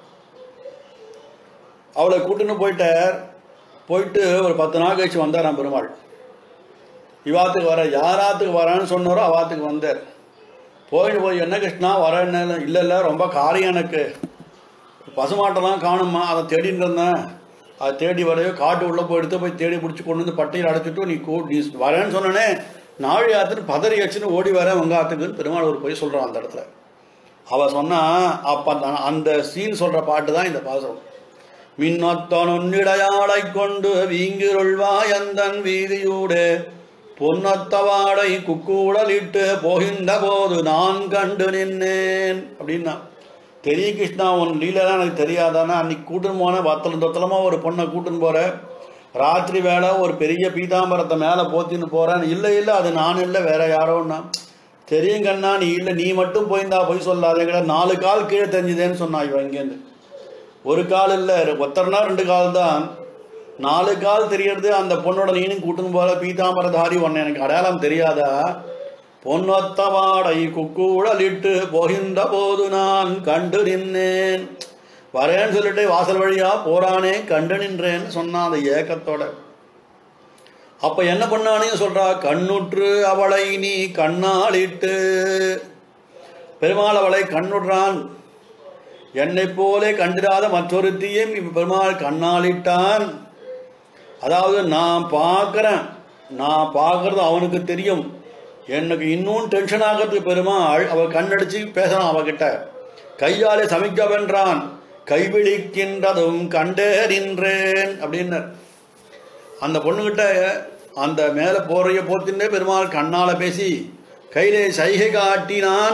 அவளை கூட்டுன்னு போயிட்டார் போயிட்டு ஒரு பத்து நாள் கழிச்சு வந்தாராம் பெருமாள் இவாத்துக்கு வர யாராத்துக்கு வரான்னு சொன்னாரோ அவாத்துக்கு வந்தார் போயிட்டு போய் என்ன கிருஷ்ணா வரேன்னு இல்லை இல்லை ரொம்ப காரியம் எனக்கு பசுமாட்டெல்லாம் காணுமா அதை தேடின்னு இருந்தேன் அதை தேடி வரவே காட்டு உள்ளே போய் எடுத்து போய் தேடி பிடிச்சி கொண்டு வந்து பட்டையில் அடைச்சிட்டு நீ கூ நீ வரேன்னு சொன்னனே நாழி ஆத்துட்டு பதறி ஆச்சுன்னு ஓடி வரேன் உங்க ஆத்துக்குன்னு பெருமாள் ஒரு போய் சொல்கிறான் அந்த இடத்துல அவ சொன்னா அப்ப அந்த- அந்த சீன் சொல்ற பாட்டு தான் இந்த பாசுரம் மின்னொத்தனுன்னிடையாளை கொண்டு வீங்கிருள்வாயந்தன் வீதியூடே பொன்னத்தவாடை குக்கூடலிட்டு போகின்ற போது நான் கண்டு நின்னேன் அப்படின்னா தெரிய கிருஷ்ணா உன் லீலாம் எனக்கு தெரியாதானா அன்னைக்கு கூட்டுன்னு போனேன் வத்தலம் தொத்தலமா ஒரு பொண்ணை கூட்டுன்னு போற ராத்திரி வேளை ஒரு பெரிய பீதாம்பரத்தை மேலே போத்தின்னு போறேன் இல்லை இல்லை அது நான் இல்லை வேற யாரோன்னா தெரியும் கண்ணா நீ இல்லை நீ மட்டும் போயிருந்தா போய் சொல்லாதேங்கடா நாலு கால் கீழே தெரிஞ்சுதேன்னு சொன்னா இவன் இங்கேருந்து ஒரு கால் இல்லை ஒத்தர்னா ரெண்டு கால் தான் நாலு கால் தெரியறது அந்த பொண்ணோட நீனும் கூட்டுன்னு போற பீதாம்பரதாரி ஒன்னு எனக்கு அடையாளம் தெரியாதா பொன்னொத்த வாடை குக்கூழலிட்டு போகின்ற போது நான் கண்டு நின்னேன் வரேன்னு சொல்லிட்டு வாசல் வழியா போறானே கண்டு நின்றேன்னு சொன்னான் அந்த ஏக்கத்தோட அப்ப என்ன பண்ணானே சொல்றா கண்ணுற்று அவளை நீ கண்ணாலிட்டு பெருமாள் அவளை கண்ணுற்றான் என்னைப் போலே கண்டிராத மற்றொருத்தையும் இப்ப பெருமாள் கண்ணாலிட்டான் அதாவது நான் பார்க்கறேன் நான் பார்க்கறது அவனுக்கு தெரியும் எனக்கு இன்னும் டென்ஷன் ஆகிறதுக்கு பெருமாள் அவ கண்ணடிச்சு பேசலாம் அவகிட்ட கையாலே சமைக்க வென்றான் கைவிழிக்கின்றதும் கண்டே நின்றேன் அப்படின்னு அந்த பொண்ணுகிட்ட அந்த மேலே போறைய போத்தின்றே பெருமாள் கண்ணால பேசி கையிலே சைகை காட்டினான்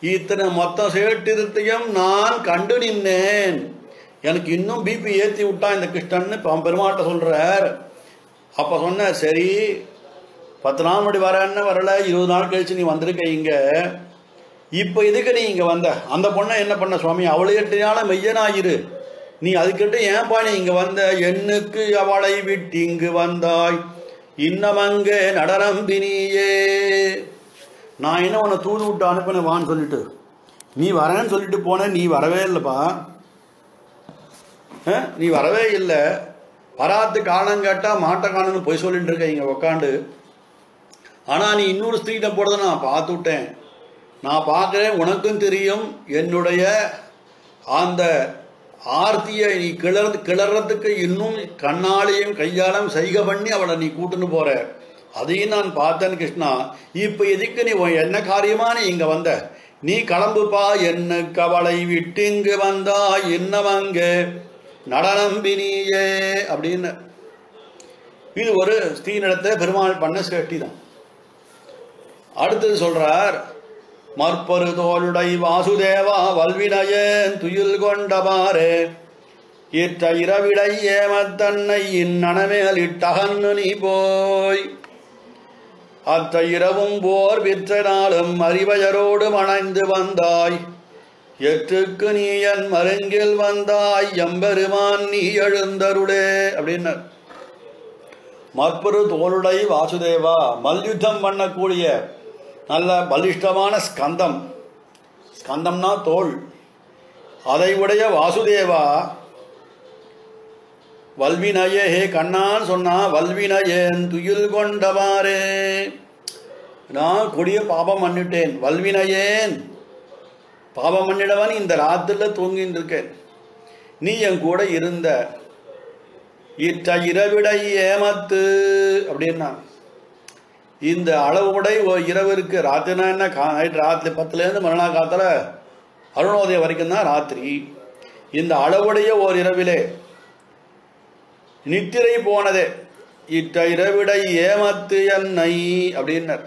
இத்தனை மொத்த சேட்டிருத்தையும் நான் கண்டு நின்னேன் எனக்கு இன்னும் பிபி ஏற்றி விட்டான் இந்த கிருஷ்ணன்னு இப்போ பெருமாட்ட சொல்கிறார் அப்போ சொன்னேன் சரி பத்து நாள் முன்னாடி வரேன்னு வரல இருபது நாள் கழிச்சு நீ வந்திருக்க இங்கே இப்போ எதுக்கு நீ இங்கே வந்த அந்த பொண்ணை என்ன பண்ண சுவாமி அவளை எட்டினால மெய்யனாயிரு நீ அதுக்கிட்ட ஏன்பா நீ இங்கே வந்த எண்ணுக்கு அவளை விட்டு இங்கு வந்தாய் இன்னமங்கே நடனம்பினியே நான் என்ன உன்னை தூது விட்டு அனுப்பினேன் வான்னு சொல்லிட்டு நீ வரேன்னு சொல்லிட்டு போன நீ வரவே இல்லைப்பா ஆ? நீ வரவே இல்லை வராத்து காரணம் கேட்டால் மாட்ட காரணம்னு போய் சொல்லிட்டு இருக்க இங்கே உக்காண்டு ஆனால் நீ இன்னொரு ஸ்திரீட்ட போகிறத நான் பார்த்து விட்டேன் நான் பார்க்குறேன் உனக்கும் தெரியும் என்னுடைய அந்த ஆர்த்தியை நீ கிளறது கிளறதுக்கு இன்னும் கண்ணாலையும் கையாலும் சைகை பண்ணி அவளை நீ கூட்டுன்னு போற அதையும் நான் பார்த்தேன் கிருஷ்ணா இப்போ எதுக்கு நீ உன் என்ன காரியமா நீ இங்கே வந்த நீ கிளம்புப்பா என்ன கவலை விட்டு இங்கு வந்தா என்னவங்க நடனம்பினியே அப்படின்னு இது ஒரு ஸ்ரீனிடத்தில் பெருமாள் பண்ண சேஷ்டி தான் அடுத்தது சொல்றார் மற்பரு தோளுடை வாசுதேவா வல்வினையேன் துயில் கொண்டபாரே இற்ற இரவிடை ஏமத்தன்னை இந்நனமேல் இட்டகன்னு நீ போய் அத்த இரவும் போர் விற்ற நாளும் அறிவயரோடு மணைந்து வந்தாய் எற்றுக்கு நீ என் மருங்கில் வந்தாய் எம்பெருமான் நீ எழுந்தருளே அப்படின்னார் மற்பரு தோளுடை வாசுதேவா மல்யுத்தம் பண்ணக்கூடிய நல்ல பலிஷ்டமான ஸ்கந்தம் ஸ்கந்தம்னா தோல் அதை உடைய வாசுதேவா வல்வினயே ஹே கண்ணான்னு சொன்னா வல்வினயேன் துயில் கொண்டவாரே நான் கொடிய பாபம் பண்ணிட்டேன் வல்வினயேன் பாபம் பண்ணிடவன் இந்த ராத்திரில தூங்கின்னு இருக்கேன் நீ என் கூட இருந்த இற்ற இரவிடை ஏமத்து அப்படின்னா இந்த அளவுடை ஒரு இரவு இருக்கு ராத்திரினா என்ன கா நைட் ராத்திரி பத்துலேருந்து மறுநாள் காத்தால அருணோதயம் வரைக்கும் தான் ராத்திரி இந்த அளவுடைய ஓர் இரவிலே நித்திரை போனதே இட்ட இரவிடை ஏமத்து என்னை அப்படின்னர்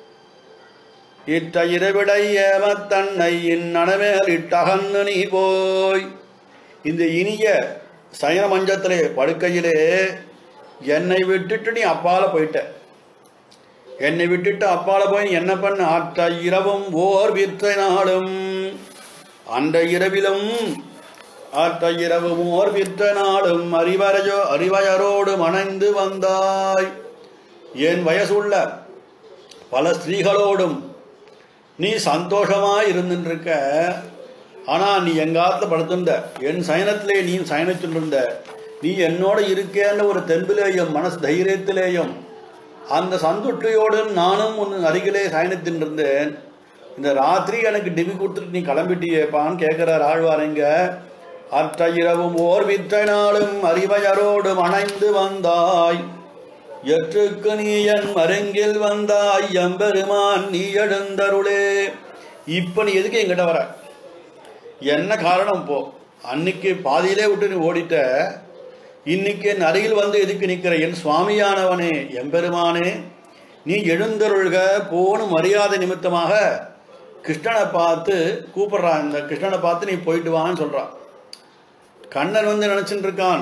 இட்ட இரவிடை ஏமத்தன்னை இந்நனமேல் இட்டகன்னு நீ போய் இந்த இனிய சயன மஞ்சத்திலே படுக்கையிலே என்னை விட்டுட்டு நீ அப்பால போயிட்ட என்னை விட்டுட்டு அப்பால போய் நீ என்ன பண்ண அற்ற இரவும் ஓர் வித்த நாளும் அந்த இரவிலும் அற்ற இரவும் ஓர் வித்த நாளும் அறிவரையோ அறிவயரோடு மணைந்து வந்தாய் என் வயசுள்ள பல ஸ்திரீகளோடும் நீ சந்தோஷமாக இருந்துருக்க ஆனால் நீ எங்காத்துல படுத்திருந்த என் சயனத்திலே நீ சயனிச்சுருந்த நீ என்னோட இருக்கேன்னு ஒரு தெம்பிலேயும் மனசு தைரியத்திலேயும் அந்த சந்துட்டியோடு நானும் உன் அருகிலே சயனித்துட்டு இருந்தேன் இந்த ராத்திரி எனக்கு டிவி கொடுத்துட்டு நீ கிளம்பிட்டியேப்பான்னு கேட்குறார் ஆழ்வாருங்க அற்ற இரவும் ஓர் வித்த நாளும் அறிவையரோடு அணைந்து வந்தாய் எற்றுக்கு நீ என் மருங்கில் வந்தாய் எம்பெருமான் நீ எழுந்தருளே இப்ப நீ எதுக்கு எங்கிட்ட வர என்ன காரணம் இப்போ அன்னைக்கு பாதியிலே விட்டு நீ ஓடிட்ட இன்னைக்கு என் அருகில் வந்து எதுக்கு நிற்கிற என் சுவாமியானவனே எம்பெருமானே நீ எழுந்தருள்க போன மரியாதை நிமித்தமாக கிருஷ்ணனை பார்த்து கூப்பிடுறான் இந்த கிருஷ்ணனை பார்த்து நீ போயிட்டு வான்னு சொல்றான் கண்ணன் வந்து நினைச்சுட்டு இருக்கான்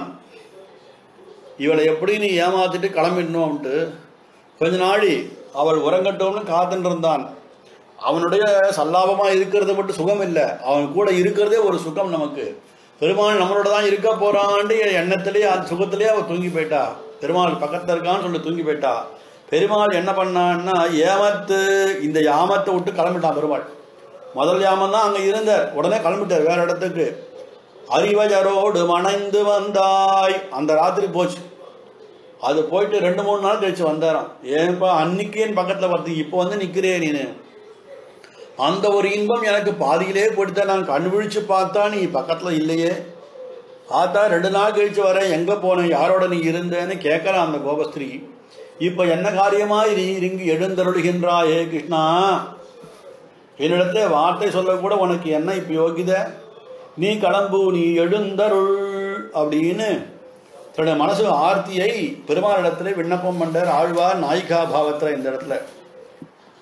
இவளை எப்படி நீ ஏமாத்திட்டு கிளம்பிடணும்ட்டு கொஞ்ச நாளி அவள் உறங்கட்டும்னு காத்துட்டு இருந்தான் அவனுடைய சல்லாபமாக இருக்கிறது மட்டும் சுகம் இல்லை அவன் கூட இருக்கிறதே ஒரு சுகம் நமக்கு பெருமாள் நம்மளோட தான் இருக்க போறான்ட்டு எண்ணத்திலேயே அந்த சுகத்திலேயே அவள் தூங்கி போயிட்டா பெருமாள் பக்கத்தில் இருக்கான்னு சொல்லி தூங்கி போயிட்டா பெருமாள் என்ன பண்ணான்னா ஏமத்து இந்த யாமத்தை விட்டு கிளம்பிட்டான் பெருமாள் முதல் யாமம் தான் அங்கே இருந்தார் உடனே கிளம்பிட்டார் வேற இடத்துக்கு அறிவஜரோடு மணைந்து வந்தாய் அந்த ராத்திரி போச்சு அது போயிட்டு ரெண்டு மூணு நாள் கழிச்சு வந்தாராம் ஏன்பா அன்னைக்கு என் பக்கத்தில் பார்த்து இப்போ வந்து நிற்கிறே நீனு அந்த ஒரு இன்பம் எனக்கு பாதியிலே போயிட்டு நான் கண் விழிச்சு பார்த்தா நீ பக்கத்தில் இல்லையே ஆத்தா ரெண்டு நாள் கழிச்சு வரேன் எங்கே போனேன் யாரோட நீ இருந்தேன்னு கேட்குறான் அந்த கோபஸ்திரீ இப்போ என்ன காரியமாய் நீ இங்கு எழுந்தருளுகின்றாயே கிருஷ்ணா என்னிடத்துல வார்த்தை சொல்லக்கூட உனக்கு என்ன இப்போ யோகிதை நீ கிளம்பு நீ எழுந்தருள் அப்படின்னு தன்னுடைய மனசு ஆர்த்தியை பெருமாளிடத்துல விண்ணப்பம் பண்றார் ஆழ்வார் நாயிகா பாவத்தில் இந்த இடத்துல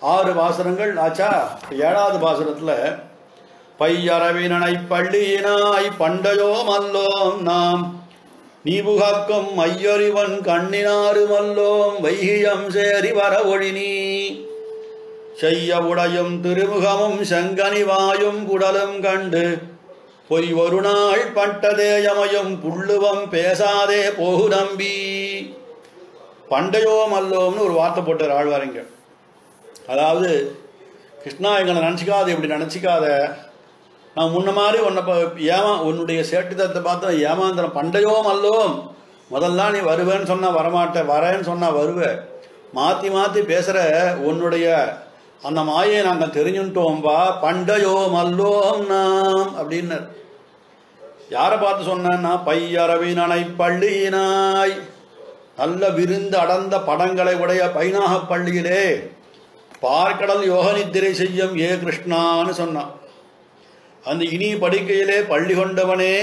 ஆறு பாசுரங்கள் ஆச்சா ஏழாவது பாசுரத்துல பையரவினனை பள்ளியினாய் பண்டையோ மல்லோம் நாம் நீ புகாக்கும் ஐயறிவன் கண்ணினாறு மல்லோம் வைகியம் சேரி வர ஒழினி செய்ய உடையும் திருமுகமும் செங்கனிவாயும் குடலும் கண்டு பொய் ஒரு நாள் பட்டதேயமயம் புள்ளுவம் பேசாதே போகு நம்பி பண்டையோ மல்லோம்னு ஒரு வார்த்தை போட்டார் ஆழ்வாருங்க அதாவது கிருஷ்ணா எங்களை நினச்சிக்காத இப்படி நினச்சிக்காத நான் முன்ன மாதிரி உன்னை ப- ஏமா உன்னுடைய சேட்டுத்தத்தை பார்த்து ஏமாந்திரம் பண்டையோ மல்லோம் முதல்ல நீ வருவேன்னு சொன்னா வரமாட்ட வரேன்னு சொன்னா வருவ மாத்தி மாத்தி பேசுற உன்னுடைய அந்த மாயை நாங்க தெரிஞ்சுட்டோம்பா பண்டையோ மல்லோம் நாம் அப்படின்னார் யாரை பார்த்து சொன்னா பையரவினனை பள்ளியினாய் நல்ல விருந்து அடர்ந்த படங்களை உடைய பைனாகப் பள்ளியிலே பார்க்கடல் யோக நித்திரை செய்யும் ஏ கிருஷ்ணான்னு சொன்னான் அந்த இனி படுக்கையிலே பள்ளி கொண்டவனே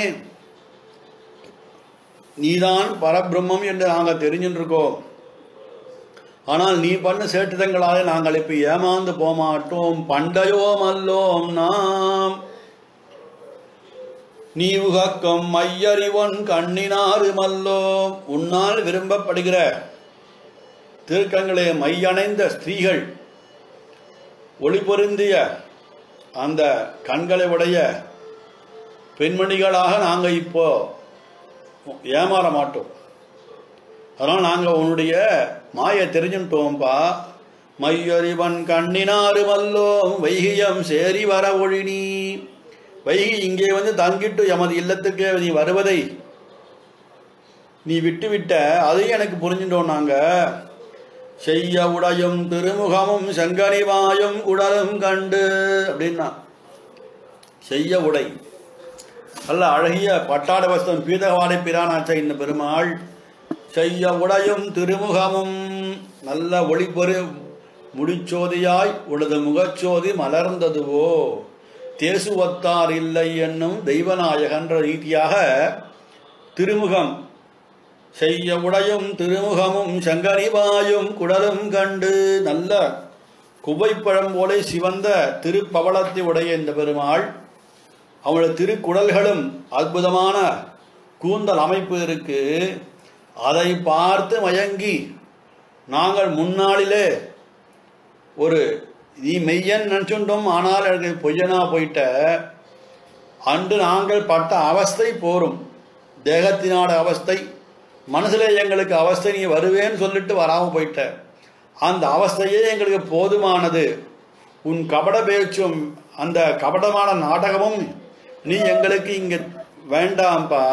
நீதான் பரபிரம்மம் என்று நாங்கள் தெரிஞ்சுட்டு இருக்கோம் ஆனால் நீ பண்ண சேட்டுதங்களாலே நாங்கள் இப்ப ஏமாந்து போமாட்டோம் பண்டையோம் அல்லோம் நாம் நீ உகக்கம் மையறிவன் கண்ணினாறு மல்லோம் உன்னால் விரும்பப்படுகிற திருக்கங்களே மையணைந்த ஸ்திரீகள் ஒளி பொருந்திய அந்த கண்களை உடைய பெண்மணிகளாக நாங்கள் இப்போ ஏமாற மாட்டோம் அதனால் நாங்கள் உன்னுடைய மாயை தெரிஞ்சுட்டோம்பா மையறிவன் கண்ணினாறு மல்லோம் வைகியம் சேரி வர ஒழினி வைகி இங்கே வந்து தங்கிட்டு எமது இல்லத்துக்கு நீ வருவதை நீ விட்டு விட்ட அதையும் எனக்கு புரிஞ்சுட்டோம் நாங்கள் செய்ய உடையும் திருமுகமும் செங்கனிவாயும் உடலும் கண்டு அப்படின்னா செய்ய உடை நல்ல அழகிய பட்டாட வஸ்தம் பீதவாடை பிரானாச்ச இந்த பெருமாள் செய்ய உடையும் திருமுகமும் நல்ல ஒளிபொரு முடிச்சோதியாய் உனது முகச்சோதி மலர்ந்ததுவோ தேசுவத்தார் இல்லை என்னும் தெய்வநாயகன்ற ரீதியாக திருமுகம் செய்ய உடையும் திருமுகமும் சங்கரிவாயும் குடலும் கண்டு நல்ல குவைப்பழம் போல சிவந்த திருப்பவளத்தை உடைய இந்த பெருமாள் அவளது திருக்குடல்களும் அற்புதமான கூந்தல் அமைப்பு இருக்கு அதை பார்த்து மயங்கி நாங்கள் முன்னாளிலே ஒரு நீ மெய்யன் நினச்சுட்டோம் ஆனால் எனக்கு பொய்யனா போயிட்ட அன்று நாங்கள் பட்ட அவஸ்தை போரும் தேகத்தினாட அவஸ்தை மனசுல எங்களுக்கு அவஸ்தை நீ வருவேன்னு சொல்லிட்டு வராம போயிட்ட அந்த அவஸ்தையே எங்களுக்கு போதுமானது உன் கபட பேச்சும் அந்த கபடமான நாடகமும் நீ எங்களுக்கு இங்க வேண்டாம்பா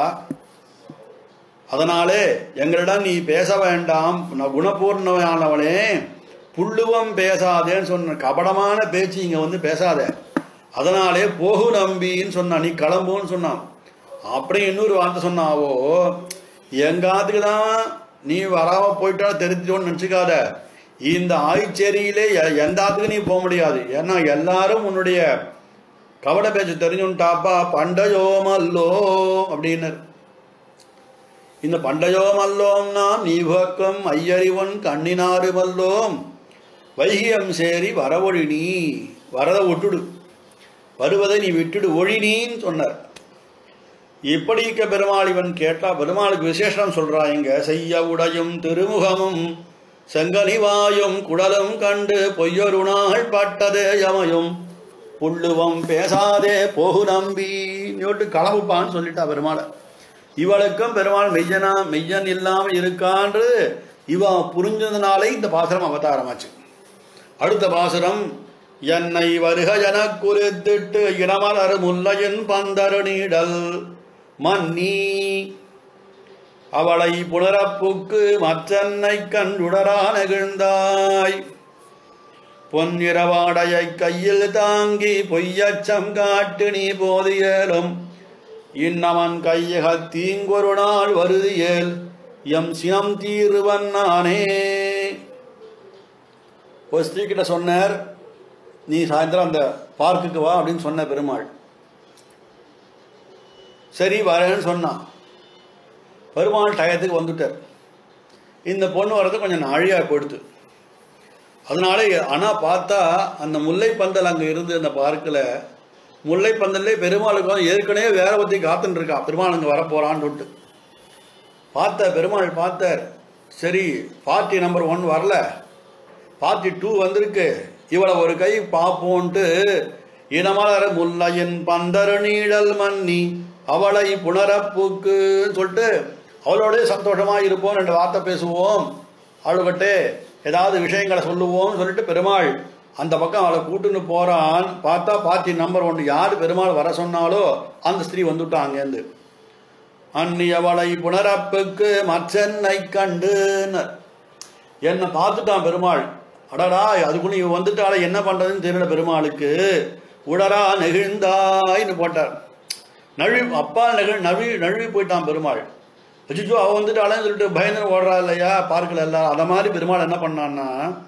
அதனாலே எங்களிடம் நீ பேச வேண்டாம் நான் குணபூர்ணமானவனே புள்ளுவம் பேசாதேன்னு சொன்ன கபடமான பேச்சு இங்க வந்து பேசாத அதனாலே போகு நம்பின்னு சொன்னான் நீ கிளம்புன்னு சொன்னான் அப்படி இன்னொரு வார்த்தை சொன்னாவோ எங்காத்துக்கு தான் நீ வராம போயிட்டா தெரிஞ்சிட்டோன்னு நினச்சிக்காத இந்த ஆய்ச்சேரியிலே எ- எந்தாத்துக்கு நீ போக முடியாது ஏன்னா எல்லாரும் உன்னுடைய கவட பேச்சு தெரிஞ்சுட்டாப்பா பண்டையோ மல்லோ அப்படின்னு இந்த பண்டையோ மல்லோம்னா நீ உகக்கம் ஐயறிவன் கண்ணினாறு மல்லோம் வைகியம் சேரி வரவொழி நீ வரதை விட்டுடு வருவதை நீ விட்டுடு ஒழினின்னு சொன்னார் இப்படிக்க பெருமாள் இவன் கேட்டா பெருமாளுக்கு விசேஷம் சொல்றா இங்க செய்ய உடையும் திருமுகமும் செங்கனிவாயும் குடலும் கண்டு பொய்யொரு நாள் பட்டதே யமயும் புள்ளுவம் பேசாதே போகு நம்பி ஞோட்டு களவுப்பான்னு சொல்லிட்டா பெருமாளை இவளுக்கும் பெருமாள் மெய்யனா மெய்யன் இல்லாமல் இருக்கான்று இவ புரிஞ்சதுனாலே இந்த பாசுரம் அவதாரமாச்சு அடுத்த பாசுரம் என்னை வருக எனக் குறித்திட்டு இளமலர் முல்லையின் பந்தரு நீடல் மன்னி அவளை புனரப்புக்கு மற்றன்னை கண்டுடரா நெகிழ்ந்தாய் பொன்னிறவாடையை கையில் தாங்கி பொய்யச்சம் காட்டு நீ போதியலும் இன்னமன் கையக தீங்கொரு நாள் வருதியேல் எம் சினம் தீருவன் நானே ஒரு ஸ்திரீ கிட்ட சொன்னார் நீ சாயந்தரம் அந்த பார்க்குக்கு வா அப்படின்னு சொன்ன பெருமாள் சரி வரேன்னு சொன்னான் பெருமாள் டயத்துக்கு வந்துட்டார் இந்த பொண்ணு வர்றது கொஞ்சம் நாழியாக போயிடுது அதனால ஆனால் பார்த்தா அந்த முல்லைப்பந்தல் அங்கே இருந்து அந்த பார்க்கில் முல்லைப்பந்தல்லே பெருமாளுக்கு வந்து ஏற்கனவே வேற ஒருத்தி காத்துன்னு இருக்கா பெருமாள் அங்கே வரப்போறான்னு சொல்லிட்டு பார்த்த பெருமாள் பார்த்தார் சரி பார்ட்டி நம்பர் ஒன் வரல பார்ட்டி டூ வந்திருக்கு இவளை ஒரு கை பார்ப்போன்ட்டு இனமலர முல்லையின் பந்தரு நீழல் மன்னி அவளை புனரப்புக்கு சொல்லிட்டு அவளோடய சந்தோஷமா இருப்போம் ரெண்டு வார்த்தை பேசுவோம் அவளுக்கிட்டே ஏதாவது விஷயங்களை சொல்லுவோம் சொல்லிட்டு பெருமாள் அந்த பக்கம் அவளை கூட்டுன்னு போறான் பார்த்தா பார்ட்டி நம்பர் ஒன்று யார் பெருமாள் வர சொன்னாலோ அந்த ஸ்திரீ வந்துட்டான் அங்கேருந்து அந்நியவளை புனரப்புக்கு மற்றென்னை கண்டுன்னு என்னை பார்த்துட்டான் பெருமாள் அடடா அதுக்குள்ள இவன் வந்துட்டால என்ன பண்றதுன்னு தெரியல பெருமாளுக்கு உடரா நெகிழ்ந்தாய்னு போட்டார் நழுவி அப்பா நெகிழ் நழுவி நழுவி போயிட்டான் பெருமாள் அச்சுச்சோ அவ வந்துட்டாளேன்னு சொல்லிட்டு பயந்து ஓடுறா இல்லையா பார்க்கல எல்லாம் அத மாதிரி பெருமாள் என்ன பண்ணான்னா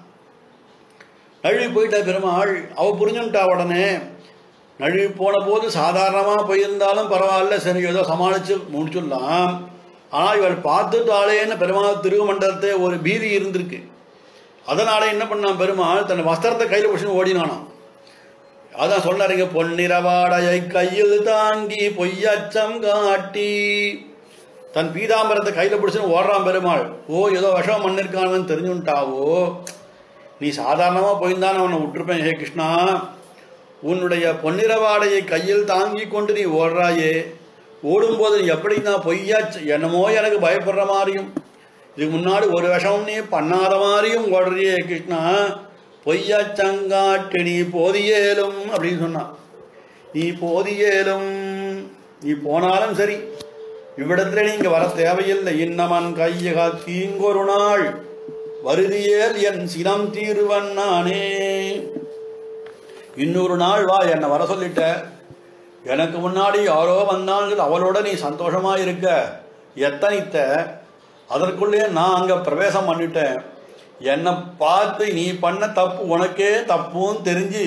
நழுவி போயிட்டா பெருமாள் அவ புரிஞ்சுட்டா உடனே நழுவி போன போது சாதாரணமாக போயிருந்தாலும் பரவாயில்ல சரி ஏதோ சமாளித்து முடிச்சிடலாம் ஆனால் இவள் பார்த்துட்டாளேன்னு பெருமாள் திருமண்டலத்தை ஒரு பீதி இருந்திருக்கு அதனால என்ன பண்ணான் பெருமாள் தன் வஸ்திரத்தை கையில் பிடிச்சுன்னு ஓடினானாம் அதான் சொன்னாருங்க பொன்னிறவாடையை கையில் தாங்கி பொய்யச்சம் காட்டி தன் பீதாம்பரத்தை கையில் பிடிச்சுன்னு ஓடுறான் பெருமாள் ஓ ஏதோ விஷம் மண்ணிருக்கானவன் தெரிஞ்சுட்டாவோ நீ சாதாரணமாக போயிருந்தான் அவனை விட்டுருப்பேன் ஹே கிருஷ்ணா உன்னுடைய பொன்னிறவாடையை கையில் தாங்கி கொண்டு நீ ஓடுறாயே ஓடும்போது நீ எப்படி நான் பொய்யா என்னமோ எனக்கு பயப்படுற மாதிரியும் இதுக்கு முன்னாடி ஒரு விஷம் நீ பண்ணாத மாதிரியும் ஓடுறியே கிருஷ்ணா பொய்யா சங்காட்டு நீ போதியேலும் அப்படின்னு சொன்னான் நீ போதியேலும் நீ போனாலும் சரி இவ்விடத்துல நீங்க வர தேவையில்லை இன்னமன் கையக தீங்கொரு நாள் வருதியேல் என் சினம் தீர்வன் நானே இன்னொரு நாள் வா என்னை வர சொல்லிட்ட எனக்கு முன்னாடி யாரோ வந்தாங்க அவளோட நீ சந்தோஷமா இருக்க எத்தனைத்த அதற்குள்ளே நான் அங்க பிரவேசம் பண்ணிட்டேன் என்னை பார்த்து நீ பண்ண தப்பு உனக்கே தப்புன்னு தெரிஞ்சு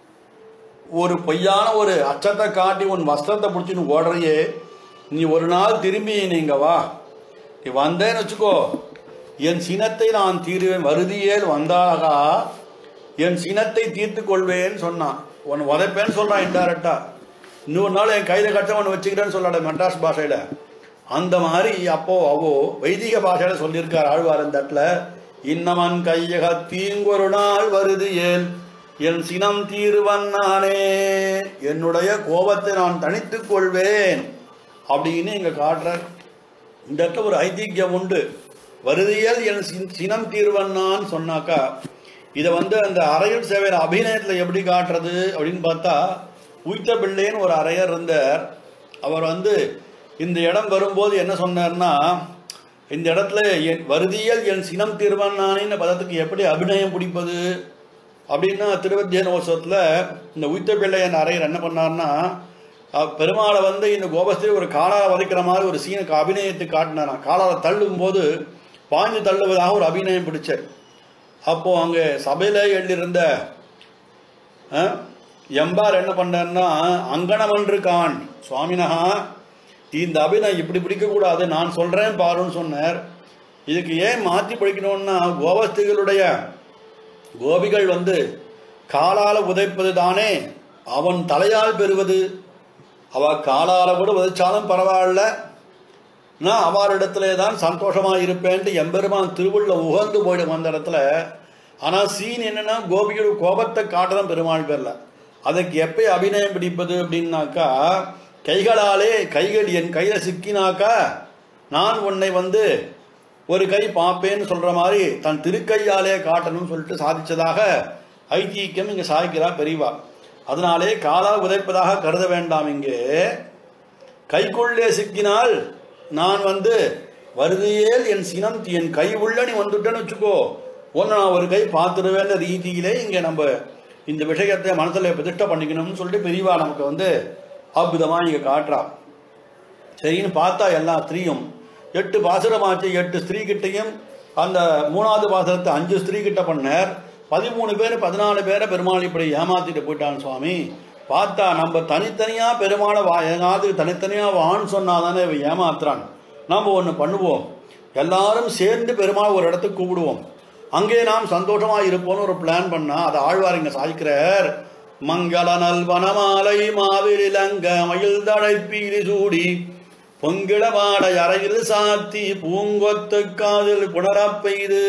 ஒரு பொய்யான ஒரு அச்சத்தை காட்டி உன் வஸ்திரத்தை பிடிச்சின்னு ஓடுறியே நீ ஒரு நாள் திரும்பி நீங்க வா நீ வந்தேன்னு வச்சுக்கோ என் சினத்தை நான் தீருவேன் வருதியேல் வந்தாகா என் சினத்தை தீர்த்து கொள்வேன்னு சொன்னான் உன் உதைப்பேன்னு சொல்றான் இன்டைரக்டா இன்னொரு நாள் என் கையில கட்ட ஒன்று வச்சுக்கிறேன்னு சொல்லாட மெட்ராஸ் பாஷையில அந்த மாதிரி அப்போ அவோ வைதிக பாஷையில சொல்லியிருக்கார் ஆழ்வார் இந்த இடத்துல இன்னமன் கையக தீங்கொரு நாள் வருது ஏன் என் சினம் தீர்வன் நானே என்னுடைய கோபத்தை நான் தணித்துக் கொள்வேன் அப்படின்னு இங்க காட்டுறார் இந்த இடத்துல ஒரு ஐதீக்கியம் உண்டு வருதியல் என் சின்- சினம் தீர்வன்னான்னு சொன்னாக்கா இதை வந்து அந்த அரையர் சேவையில் அபிநயத்தில் எப்படி காட்டுறது அப்படின்னு பார்த்தா உய்த்த பிள்ளைன்னு ஒரு அரையர் இருந்தார் அவர் வந்து இந்த இடம் வரும்போது என்ன சொன்னார்னா இந்த இடத்துல என் வருதியல் என் சினம் தீர்வன்னானின்னு பதத்துக்கு எப்படி அபிநயம் பிடிப்பது அப்படின்னா திருவத்தியனோத்சவத்தில் இந்த உய்த்த பிள்ளை என் அரையர் என்ன பண்ணார்னா அஹ், பெருமாளை வந்து இந்த கோபஸ்திரி ஒரு காலால வதைக்கிற மாதிரி ஒரு சீனுக்கு அபிநயத்தை காட்டினாராம் காலால தள்ளும் போது பாஞ்சு தள்ளுவதாக ஒரு அபிநயம் பிடிச்சார் அப்போ அங்கே சபையில எழுதியிருந்த அஹ், எம்பார் என்ன பண்ணார்னா அங்கனமன்று கான் சுவாமினகா இந்த அபிநயம் இப்படி பிடிக்கக்கூடாது நான் சொல்றேன் பாருன்னு சொன்னார் இதுக்கு ஏன் மாற்றி படிக்கணும்னா கோபஸ்திகளுடைய கோபிகள் வந்து காலால உதைப்பது தானே அவன் தலையால் பெறுவது அவ காலால கூட உதைச்சாலும் பரவாயில்ல நான் அவரிடத்திலே தான் சந்தோஷமா இருப்பேன்ட்டு எம்பெருமான் திருவுள்ள உகந்து போயிடும் அந்த இடத்துல ஆனா சீன் என்னன்னா கோபிகள் கோபத்தை காட்டுறோம் பெருமாள் பேர்ல அதுக்கு எப்போ அபிநயம் பிடிப்பது அப்படின்னாக்கா கைகளாலே கைகள் என் கையில சிக்கினாக்கா நான் உன்னை வந்து ஒரு கை பார்ப்பேன்னு சொல்ற மாதிரி தன் திருக்கையாலே காட்டணும்னு சொல்லிட்டு சாதிச்சதாக ஐதீக்கியம் இங்க சாய்க்கிறா பெரியவா அதனாலே காலா உதைப்பதாக கருத வேண்டாம் இங்கே கைக்குள்ளே சிக்கினால் நான் வந்து வருதியேல் என் சினம் தி- என் கை உள்ள நீ வந்துட்டேன்னு வச்சுக்கோ ஒன்று நான் ஒரு கை பார்த்துருவேன்ற ரீதியிலே இங்கே நம்ம இந்த விஷயத்தை மனசில் பிரதிஷ்டை பண்ணிக்கணும்னு சொல்லிட்டு பெரியவா நமக்கு வந்து அற்புதமாக இங்கே காட்டுறா சரின்னு பார்த்தா எல்லா ஸ்திரீயும் எட்டு பாசுரமாச்சு எட்டு ஸ்திரீ கிட்டையும் அந்த மூணாவது பாசுரத்தை அஞ்சு ஸ்திரீ கிட்ட பண்ணார் பதிமூணு பேர் பதினாலு பேரை பெருமாள் இப்படி ஏமாத்திட்டு போயிட்டான் சுவாமி பார்த்தா நம்ம தனித்தனியா பெருமாளை வா எங்காவது தனித்தனியா வான்னு சொன்னாதானே இவன் ஏமாத்துறான் நம்ம ஒன்று பண்ணுவோம் எல்லாரும் சேர்ந்து பெருமாள் ஒரு இடத்துக்கு கூப்பிடுவோம் அங்கே நாம் சந்தோஷமா இருப்போம்னு ஒரு பிளான் பண்ணா அதை ஆழ்வார் இங்க சாதிக்கிறார் மங்கள நல்வனமாலை மாவிலங்க மயில் தடை பீலி சூடி பொங்கிட வாடை அறையில் சாத்தி பூங்கொத்து காதில் புணரப் பெய்து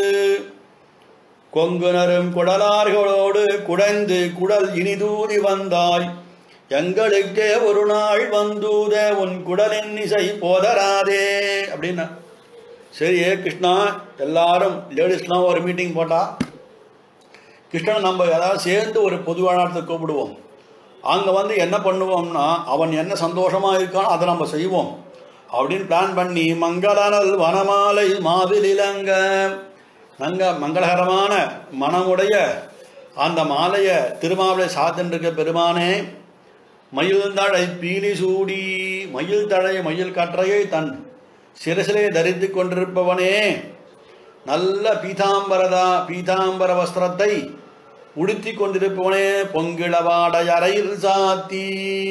கொங்குனரும் குடலார்களோடு குடைந்து குடல் இனிதூதி வந்தாய் எங்களுக்கே ஒரு நாள் வந்தூத உன் குடலின் இசை போதராதே அப்படின்னா சரி ஏ கிருஷ்ணா எல்லாரும் லேடிஸ்லாம் ஒரு மீட்டிங் போட்டா கிருஷ்ணன் நம்ம ஏதாவது சேர்ந்து ஒரு பொதுவானத்தை கூப்பிடுவோம் அங்கே வந்து என்ன பண்ணுவோம்னா அவன் என்ன சந்தோஷமா இருக்கானோ அதை நம்ம செய்வோம் அப்படின்னு பிளான் பண்ணி மங்களனல் வனமாலை மாவிலிலங்க நங்க மங்களகரமான மனமுடைய அந்த மாலையை திருமாவளை சாத்தின்றிருக்க பெருமானே மயில் தழை பீலி சூடி மயில் தழை மயில் கற்றையை தன் சிரசிலே தரித்து கொண்டிருப்பவனே நல்ல பீதாம்பரதா பீதாம்பர வஸ்திரத்தை உடுத்தி கொண்டிருப்பவனே பொங்கிளவாடை அறையில் சாத்தி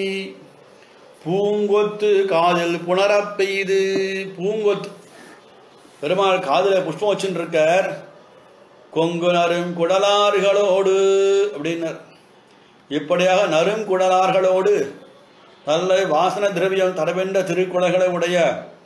பூங்கொத்து காதில் புணரப் பெய்து பூங்கொத்து பெருமாள் காதில் புஷ்பம் வச்சுட்டு இருக்கார் கொங்கு நரும் குடலாறுகளோடு அப்படின்னார் இப்படியாக நரும் குடலார்களோடு நல்ல வாசன திரவியம் தரவென்ற திருக்குடல்களை உடைய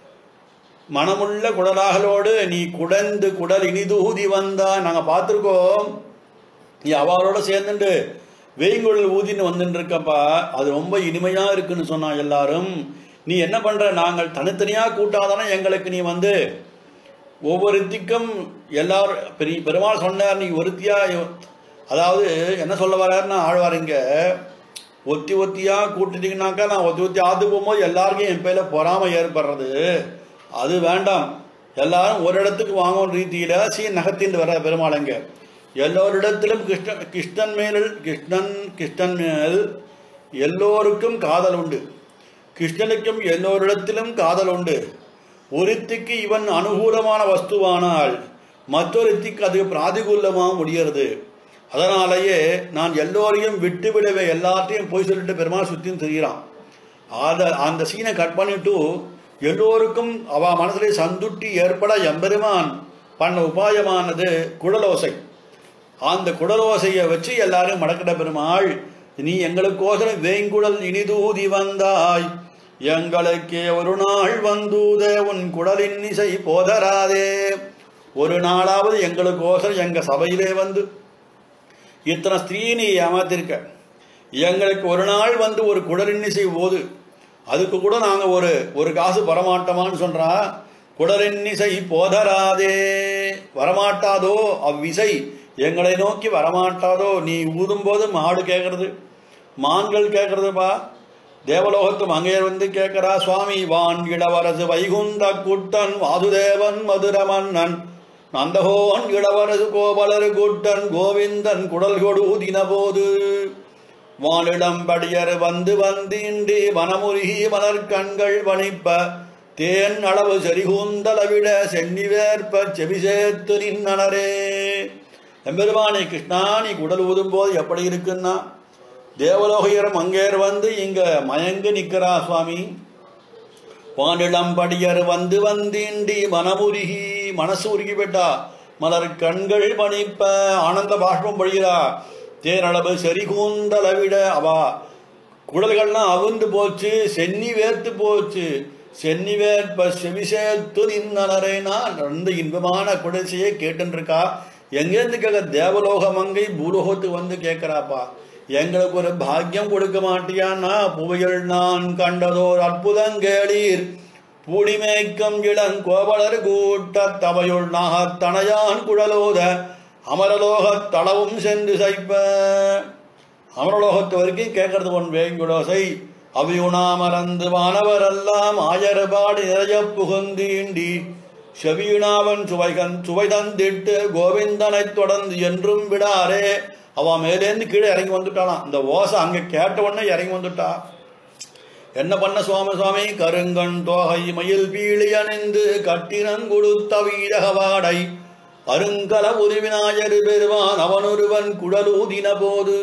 மனமுள்ள குடலாகளோடு நீ குடந்து குடல் இனிதூதி வந்தா நாங்கள் பார்த்துருக்கோம் நீ அவளோட சேர்ந்துட்டு வேங்குழல் ஊதின்னு வந்துட்டு இருக்கப்பா அது ரொம்ப இனிமையா இருக்குன்னு சொன்னா எல்லாரும் நீ என்ன பண்ற நாங்கள் தனித்தனியா கூட்டாதானே எங்களுக்கு நீ வந்து ஒவ்வொருத்திக்கும் எல்லாரும் பெரிய பெருமாள் சொன்னார் நீ ஒருத்தியா அதாவது என்ன சொல்ல வர்றாருன்னா ஆழ்வாருங்க ஒத்தி ஒத்தியா கூட்டிட்டீங்கன்னாக்கா நான் ஒத்தி ஒத்தி ஆத்து போகும்போது எல்லாருக்கும் என் பேர்ல பொறாமை ஏற்படுறது அது வேண்டாம் எல்லாரும் ஒரு இடத்துக்கு வாங்கும் ரீதியில சீ நகத்தின் வர பெருமாளைங்க எல்லோரிடத்திலும் கிருஷ்ணன் கிருஷ்ணன் மேல் கிருஷ்ணன் கிருஷ்ணன் மேல் எல்லோருக்கும் காதல் உண்டு கிருஷ்ணனுக்கும் எல்லோரிடத்திலும் காதல் உண்டு ஒருத்திக்கு இவன் அனுகூலமான வஸ்துவானால் மற்றொருத்திக்கு அது பிராதிகூலமாக முடிகிறது அதனாலேயே நான் எல்லோரையும் விட்டு விடவே எல்லாத்தையும் போய் சொல்லிட்டு பெருமாள் சுத்தியும் தெரிகிறான் அத அந்த சீனை கட் பண்ணிட்டு எல்லோருக்கும் அவ மனதிலே சந்துட்டி ஏற்பட எம்பெருமான் பண்ண உபாயமானது குடலோசை அந்த குடலோசையை வச்சு எல்லாரும் மடக்கிட பெருமாள் நீ எங்களுக்கோசரம் வேங்குடல் இனிதூதி வந்தாய் எங்களுக்கே ஒரு நாள் வந்தூத உன் குடலின் இசை போதராதே ஒரு நாளாவது எங்களுக்கோசரம் எங்க சபையிலே வந்து இத்தனை ஸ்திரீ நீ ஏமாத்திருக்க எங்களுக்கு ஒரு நாள் வந்து ஒரு குடலின்னிசை போது அதுக்கு கூட நாங்க ஒரு ஒரு காசு வரமாட்டோமான்னு சொல்றா குடலின்னிசை போதராதே வரமாட்டாதோ அவ்விசை எங்களை நோக்கி வரமாட்டாதோ நீ ஊதும்போது மாடு கேட்கறது மான்கள் கேட்கறதுப்பா தேவலோகத்து மங்கையர் வந்து கேட்கிறா சுவாமி வான் இளவரசு வைகுந்த குட்டன் வாசுதேவன் மதுரமன்னன் நந்தகோன் இளவரசு கோபலரு குட்டன் கோவிந்தன் குடல் கொடு ஊதின போது வானிடம் படியர் வந்து வந்தீண்டி வனமுருகி மலர் கண்கள் வணிப்ப தேன் அளவு செறிகூந்தளவிட சென்னி வேற்ப செவிசேத்து நின்னனரே எம்பெருமானே கிருஷ்ணா நீ குடல் ஊதும்போது எப்படி இருக்குன்னா தேவலோகையர் மங்கையர் வந்து இங்க மயங்கி நிக்கிறா சுவாமி வானிடம் படியர் வந்து வந்தீண்டி மனமுருகி மனசு உருகி விட்டா மலர் கண்கள் பணிப்ப ஆனந்த பாஷ்பம் பொழிகிறா தேனளவு செறி கூந்தளவிட அவா குடல்கள்லாம் அவுந்து போச்சு சென்னி வேர்த்து போச்சு சென்னி வேர்ப்ப செவிசேத்து நின்னனரேனா ரொம்ப இன்பமான குடிசையை கேட்டுருக்கா எங்கேருந்து கேட்க தேவலோக மங்கை பூலோகத்துக்கு வந்து கேட்கிறாப்பா எங்களுக்கு ஒரு பாக்கியம் கொடுக்க மாட்டியான்னா புவையில் நான் கண்டதோர் அற்புதங்கேளீர் பூடிமேய்க்கம் இளங்கோவலர் கூட்டத் தவையுள் நாகத் தனையான் குழலோத அமரலோகத் தளவும் சென்று சைப்ப அமரலோகத்து வரைக்கும் கேட்கறது ஒன் வேங்குலோசை அவியுணாமறந்து வானவரெல்லாம் ஆயர்பாடி நிறைய புகுந்தீண்டி செவியுணாவன் சுவைகன் சுவை தந்திட்டு கோவிந்தனைத் தொடர்ந்து என்றும் விடாரே அவன் மேலேருந்து கீழே இறங்கி வந்துட்டானாம் இந்த ஓசை அங்க கேட்ட உடனே இறங்கி வந்துட்டா என்ன பண்ண சுவாமி சுவாமி கருங்கண் தோகை மயில் பீழி அணிந்து கட்டினங்குடுத்த வீரகவாடை அருங்கல உருவினாயரு பெறுவான் அவனொருவன் குடலூதின போது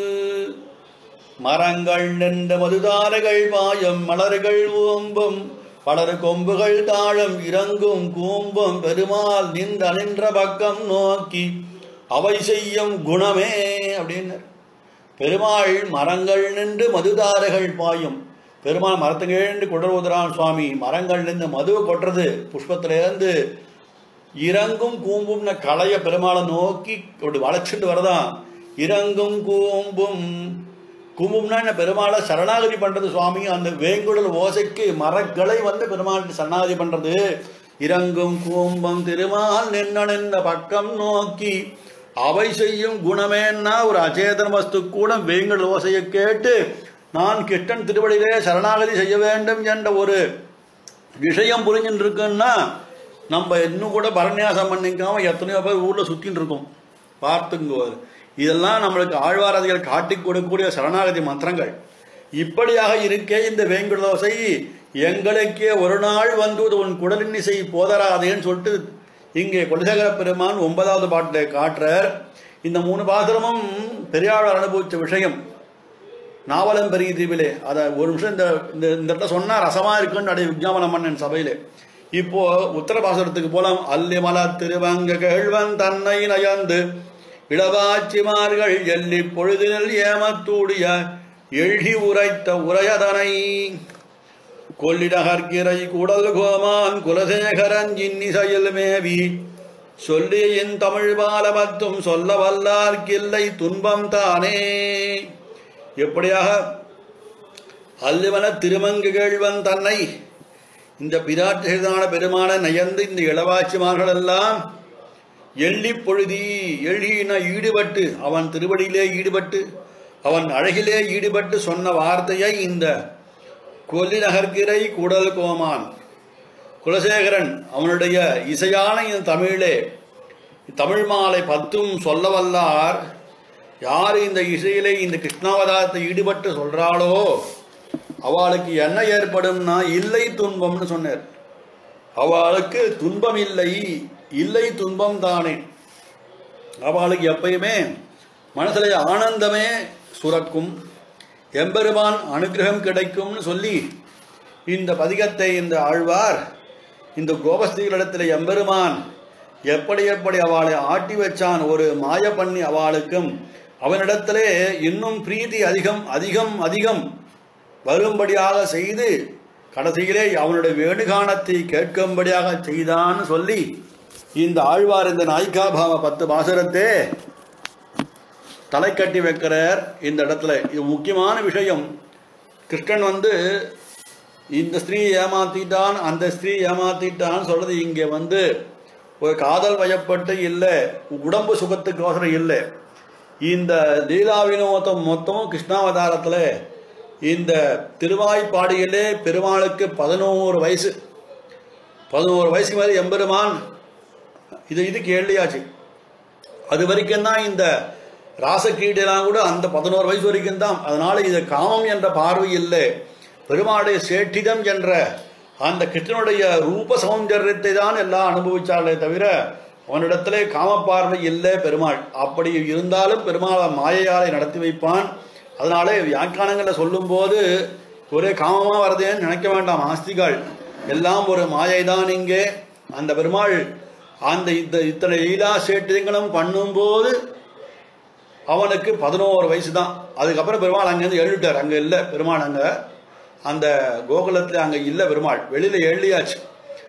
மரங்கள் நின்ற மதுதாரைகள் பாயம் மலர்கள் ஓம்பும் பலர் கொம்புகள் தாழம் இறங்கும் கூம்பும் பெருமாள் நின்ற நின்ற பக்கம் நோக்கி அவை செய்யும் குணமே அப்படின்னார் பெருமாள் மரங்கள் நின்று மதுதாரைகள் பாயும் பெருமாள் மரத்துங்கேண்டு குடர்வுதரான் சுவாமி மரங்கள் நின்று மதுவை கொட்டுறது புஷ்பத்திலேருந்து இறங்கும் கூம்பும்னு களைய பெருமாளை நோக்கி அப்படி வளைச்சிட்டு வரதான் இறங்கும் கூம்பும் கூம்பும்னா என்ன பெருமாளை சரணாகதி பண்றது சுவாமி அந்த வேங்குடல் ஓசைக்கு மரக்களை வந்து பெருமாள் சரணாகதி பண்றது இறங்கும் கூம்பம் திருமால் நின்ன நின்ற பக்கம் நோக்கி அவை செய்யும் குணமேன்னா ஒரு அச்சேதன வஸ்து கூட வேங்குடல் ஓசையை கேட்டு நான் கிருஷ்ணன் திருவடியிலே சரணாகதி செய்ய வேண்டும் என்ற ஒரு விஷயம் புரிஞ்சுட்டு இருக்குன்னா நம்ம இன்னும் கூட பரநியாசம் பண்ணிக்காம எத்தனையோ பேர் ஊர்ல சுத்தின்னு இருக்கோம் பார்த்துங்கோ இதெல்லாம் நம்மளுக்கு ஆழ்வாரதிகள் காட்டி கொடுக்கக்கூடிய சரணாகதி மந்திரங்கள் இப்படியாக இருக்கே இந்த வேங்குடதோசை எங்களுக்கே ஒரு நாள் வந்து உன் குடலின்னிசை போதராதேன்னு சொல்லிட்டு இங்கே குலசேகர பெருமான் ஒன்பதாவது பாட்டில் காட்டுறார் இந்த மூணு பாத்திரமும் பெரியாளர் அனுபவிச்ச விஷயம் நாவலம் பெரிய தீவிலே அதை ஒரு நிமிஷம் இந்த இந்த இந்த இடத்துல சொன்னா ரசமா இருக்குன்னு அடைய விஜயாபனம் பண்ணேன் சபையிலே இப்போ உத்தரபாசனத்துக்கு போலாம் அல்லிமல திருவங்க கேழ்வன் தன்னை நயந்து இளவாச்சிமார்கள் எல்லி பொழுதினில் ஏமத்தூடிய எழுகி உரைத்த உரையதனை கொள்ளிடகர்கிரை கூடல் கோமான் குலசேகரன் இன்னிசையில் மேவி சொல்லியின் தமிழ் பாலமத்தும் சொல்ல வல்லார்க்கில்லை துன்பம் தானே எப்படியாக அல்லிவன திருமங்கு கேழ்வன் தன்னை இந்த பிராட்டிதான பெருமான நயந்து இந்த இளவாட்சிமார்கள் எல்லாம் எள்ளி பொழுதி எள்ளின ஈடுபட்டு அவன் திருவடியிலே ஈடுபட்டு அவன் அழகிலே ஈடுபட்டு சொன்ன வார்த்தையை இந்த கொல்லி நகர்கிறை கூடல் கோமான் குலசேகரன் அவனுடைய இசையான இந்த தமிழிலே தமிழ் மாலை பத்தும் சொல்ல வல்லார் யார் இந்த இசையிலே இந்த கிருஷ்ணாவதாரத்தை ஈடுபட்டு சொல்றாளோ அவளுக்கு என்ன ஏற்படும்னா இல்லை துன்பம்னு சொன்னார் அவளுக்கு துன்பம் இல்லை இல்லை துன்பம் தானே அவளுக்கு எப்பயுமே மனசுல ஆனந்தமே சுரக்கும் எம்பெருமான் அனுகிரகம் கிடைக்கும்னு சொல்லி இந்த பதிகத்தை இந்த ஆழ்வார் இந்த கோபஸ்திகளிடத்தில் எம்பெருமான் எப்படி எப்படி அவளை ஆட்டி வச்சான் ஒரு மாய பண்ணி அவளுக்கும் அவனிடத்திலே இன்னும் பிரீதி அதிகம் அதிகம் அதிகம் வரும்படியாக செய்து கடைசியிலே அவனுடைய வேணுகானத்தை கேட்கும்படியாக செய்தான்னு சொல்லி இந்த ஆழ்வார் இந்த நாய்க்காபாவ பத்து பாசரத்தே தலை கட்டி வைக்கிறார் இந்த இடத்துல இது முக்கியமான விஷயம் கிருஷ்ணன் வந்து இந்த ஸ்திரீ ஏமாத்திட்டான் அந்த ஸ்திரீ ஏமாத்திட்டான்னு சொல்றது இங்கே வந்து ஒரு காதல் வயப்பட்டு இல்லை உடம்பு சுகத்துக்கோசரம் இல்லை இந்த லீலா வினோதம் மொத்தமும் கிருஷ்ணாவதாரத்தில் இந்த திருவாய்ப்பாடியிலே பெருமாளுக்கு பதினோரு வயசு பதினோரு வயசுக்கு மேலே எம்பெருமான் இது இதுக்கு எழுதியாச்சு அது வரைக்கும் தான் இந்த ராசக்கீடெல்லாம் கூட அந்த பதினோரு வயசு வரைக்கும் தான் அதனால இது காமம் என்ற பார்வை இல்லை பெருமாளுடைய சேட்டிதம் என்ற அந்த கிருஷ்ணனுடைய ரூப சௌந்தரியத்தை தான் எல்லாம் அனுபவிச்சாலே தவிர அவனிடத்திலே காமப்பார்வை இல்லை பெருமாள் அப்படி இருந்தாலும் பெருமாளை மாயையாலை நடத்தி வைப்பான் அதனாலே வியாக்கியானங்களில் சொல்லும்போது ஒரே காமமாக வருதேன்னு நினைக்க வேண்டாம் ஆஸ்திகள் எல்லாம் ஒரு மாயை தான் இங்கே அந்த பெருமாள் அந்த இந்த இத்தனை லீலா சேட்டிதங்களும் பண்ணும்போது அவனுக்கு பதினோரு வயசு தான் அதுக்கப்புறம் பெருமாள் அங்கேருந்து எழுதிட்டார் அங்கே இல்லை பெருமாள் அங்கே அந்த கோகுலத்தில் அங்கே இல்லை பெருமாள் வெளியில் எழுதியாச்சு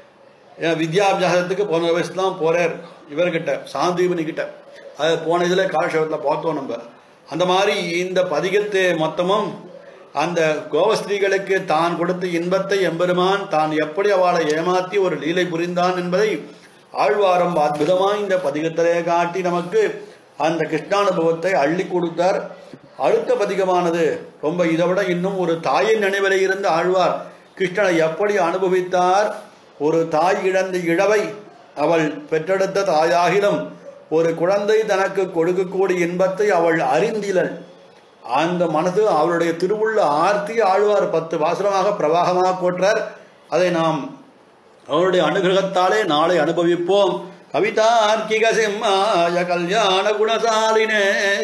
ஏன் வித்யாபியாசத்துக்கு பதினோரு வயசு தான் போகிறார் இவர்கிட்ட சாந்தீபனிக்கிட்ட அது போன இதில் காலட்சேபத்தில் பார்த்தோம் நம்ம அந்த மாதிரி இந்த பதிகத்தை மொத்தமும் அந்த கோவஸ்திரீகளுக்கு தான் கொடுத்த இன்பத்தை எம்பெருமான் தான் எப்படி அவளை ஏமாற்றி ஒரு லீலை புரிந்தான் என்பதை ஆழ்வாரம் அற்புதமாக இந்த பதிகத்திலே காட்டி நமக்கு அந்த கிருஷ்ணானுபவத்தை அள்ளி கொடுத்தார் அடுத்த பதிகமானது ரொம்ப இதை விட இன்னும் ஒரு தாயின் நினைவிலே இருந்த ஆழ்வார் கிருஷ்ணனை எப்படி அனுபவித்தார் ஒரு தாய் இழந்த இழவை அவள் பெற்றெடுத்த தாயாகிலும் ஒரு குழந்தை தனக்கு கொடுக்கக்கூடிய இன்பத்தை அவள் அறிந்திலள் அந்த மனது அவளுடைய திருவுள்ள ஆர்த்தி ஆழ்வார் பத்து வாசனமாக பிரவாகமாக போற்றார் அதை நாம் அவருடைய அனுகிரகத்தாலே நாளை அனுபவிப்போம் கவிதார்க்கிக சிம்மாய கல்யாண குணசாலினே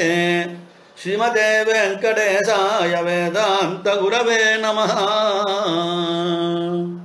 ஸ்ரீமதே வெங்கடேசாய வேதாந்த குரவே நமஹா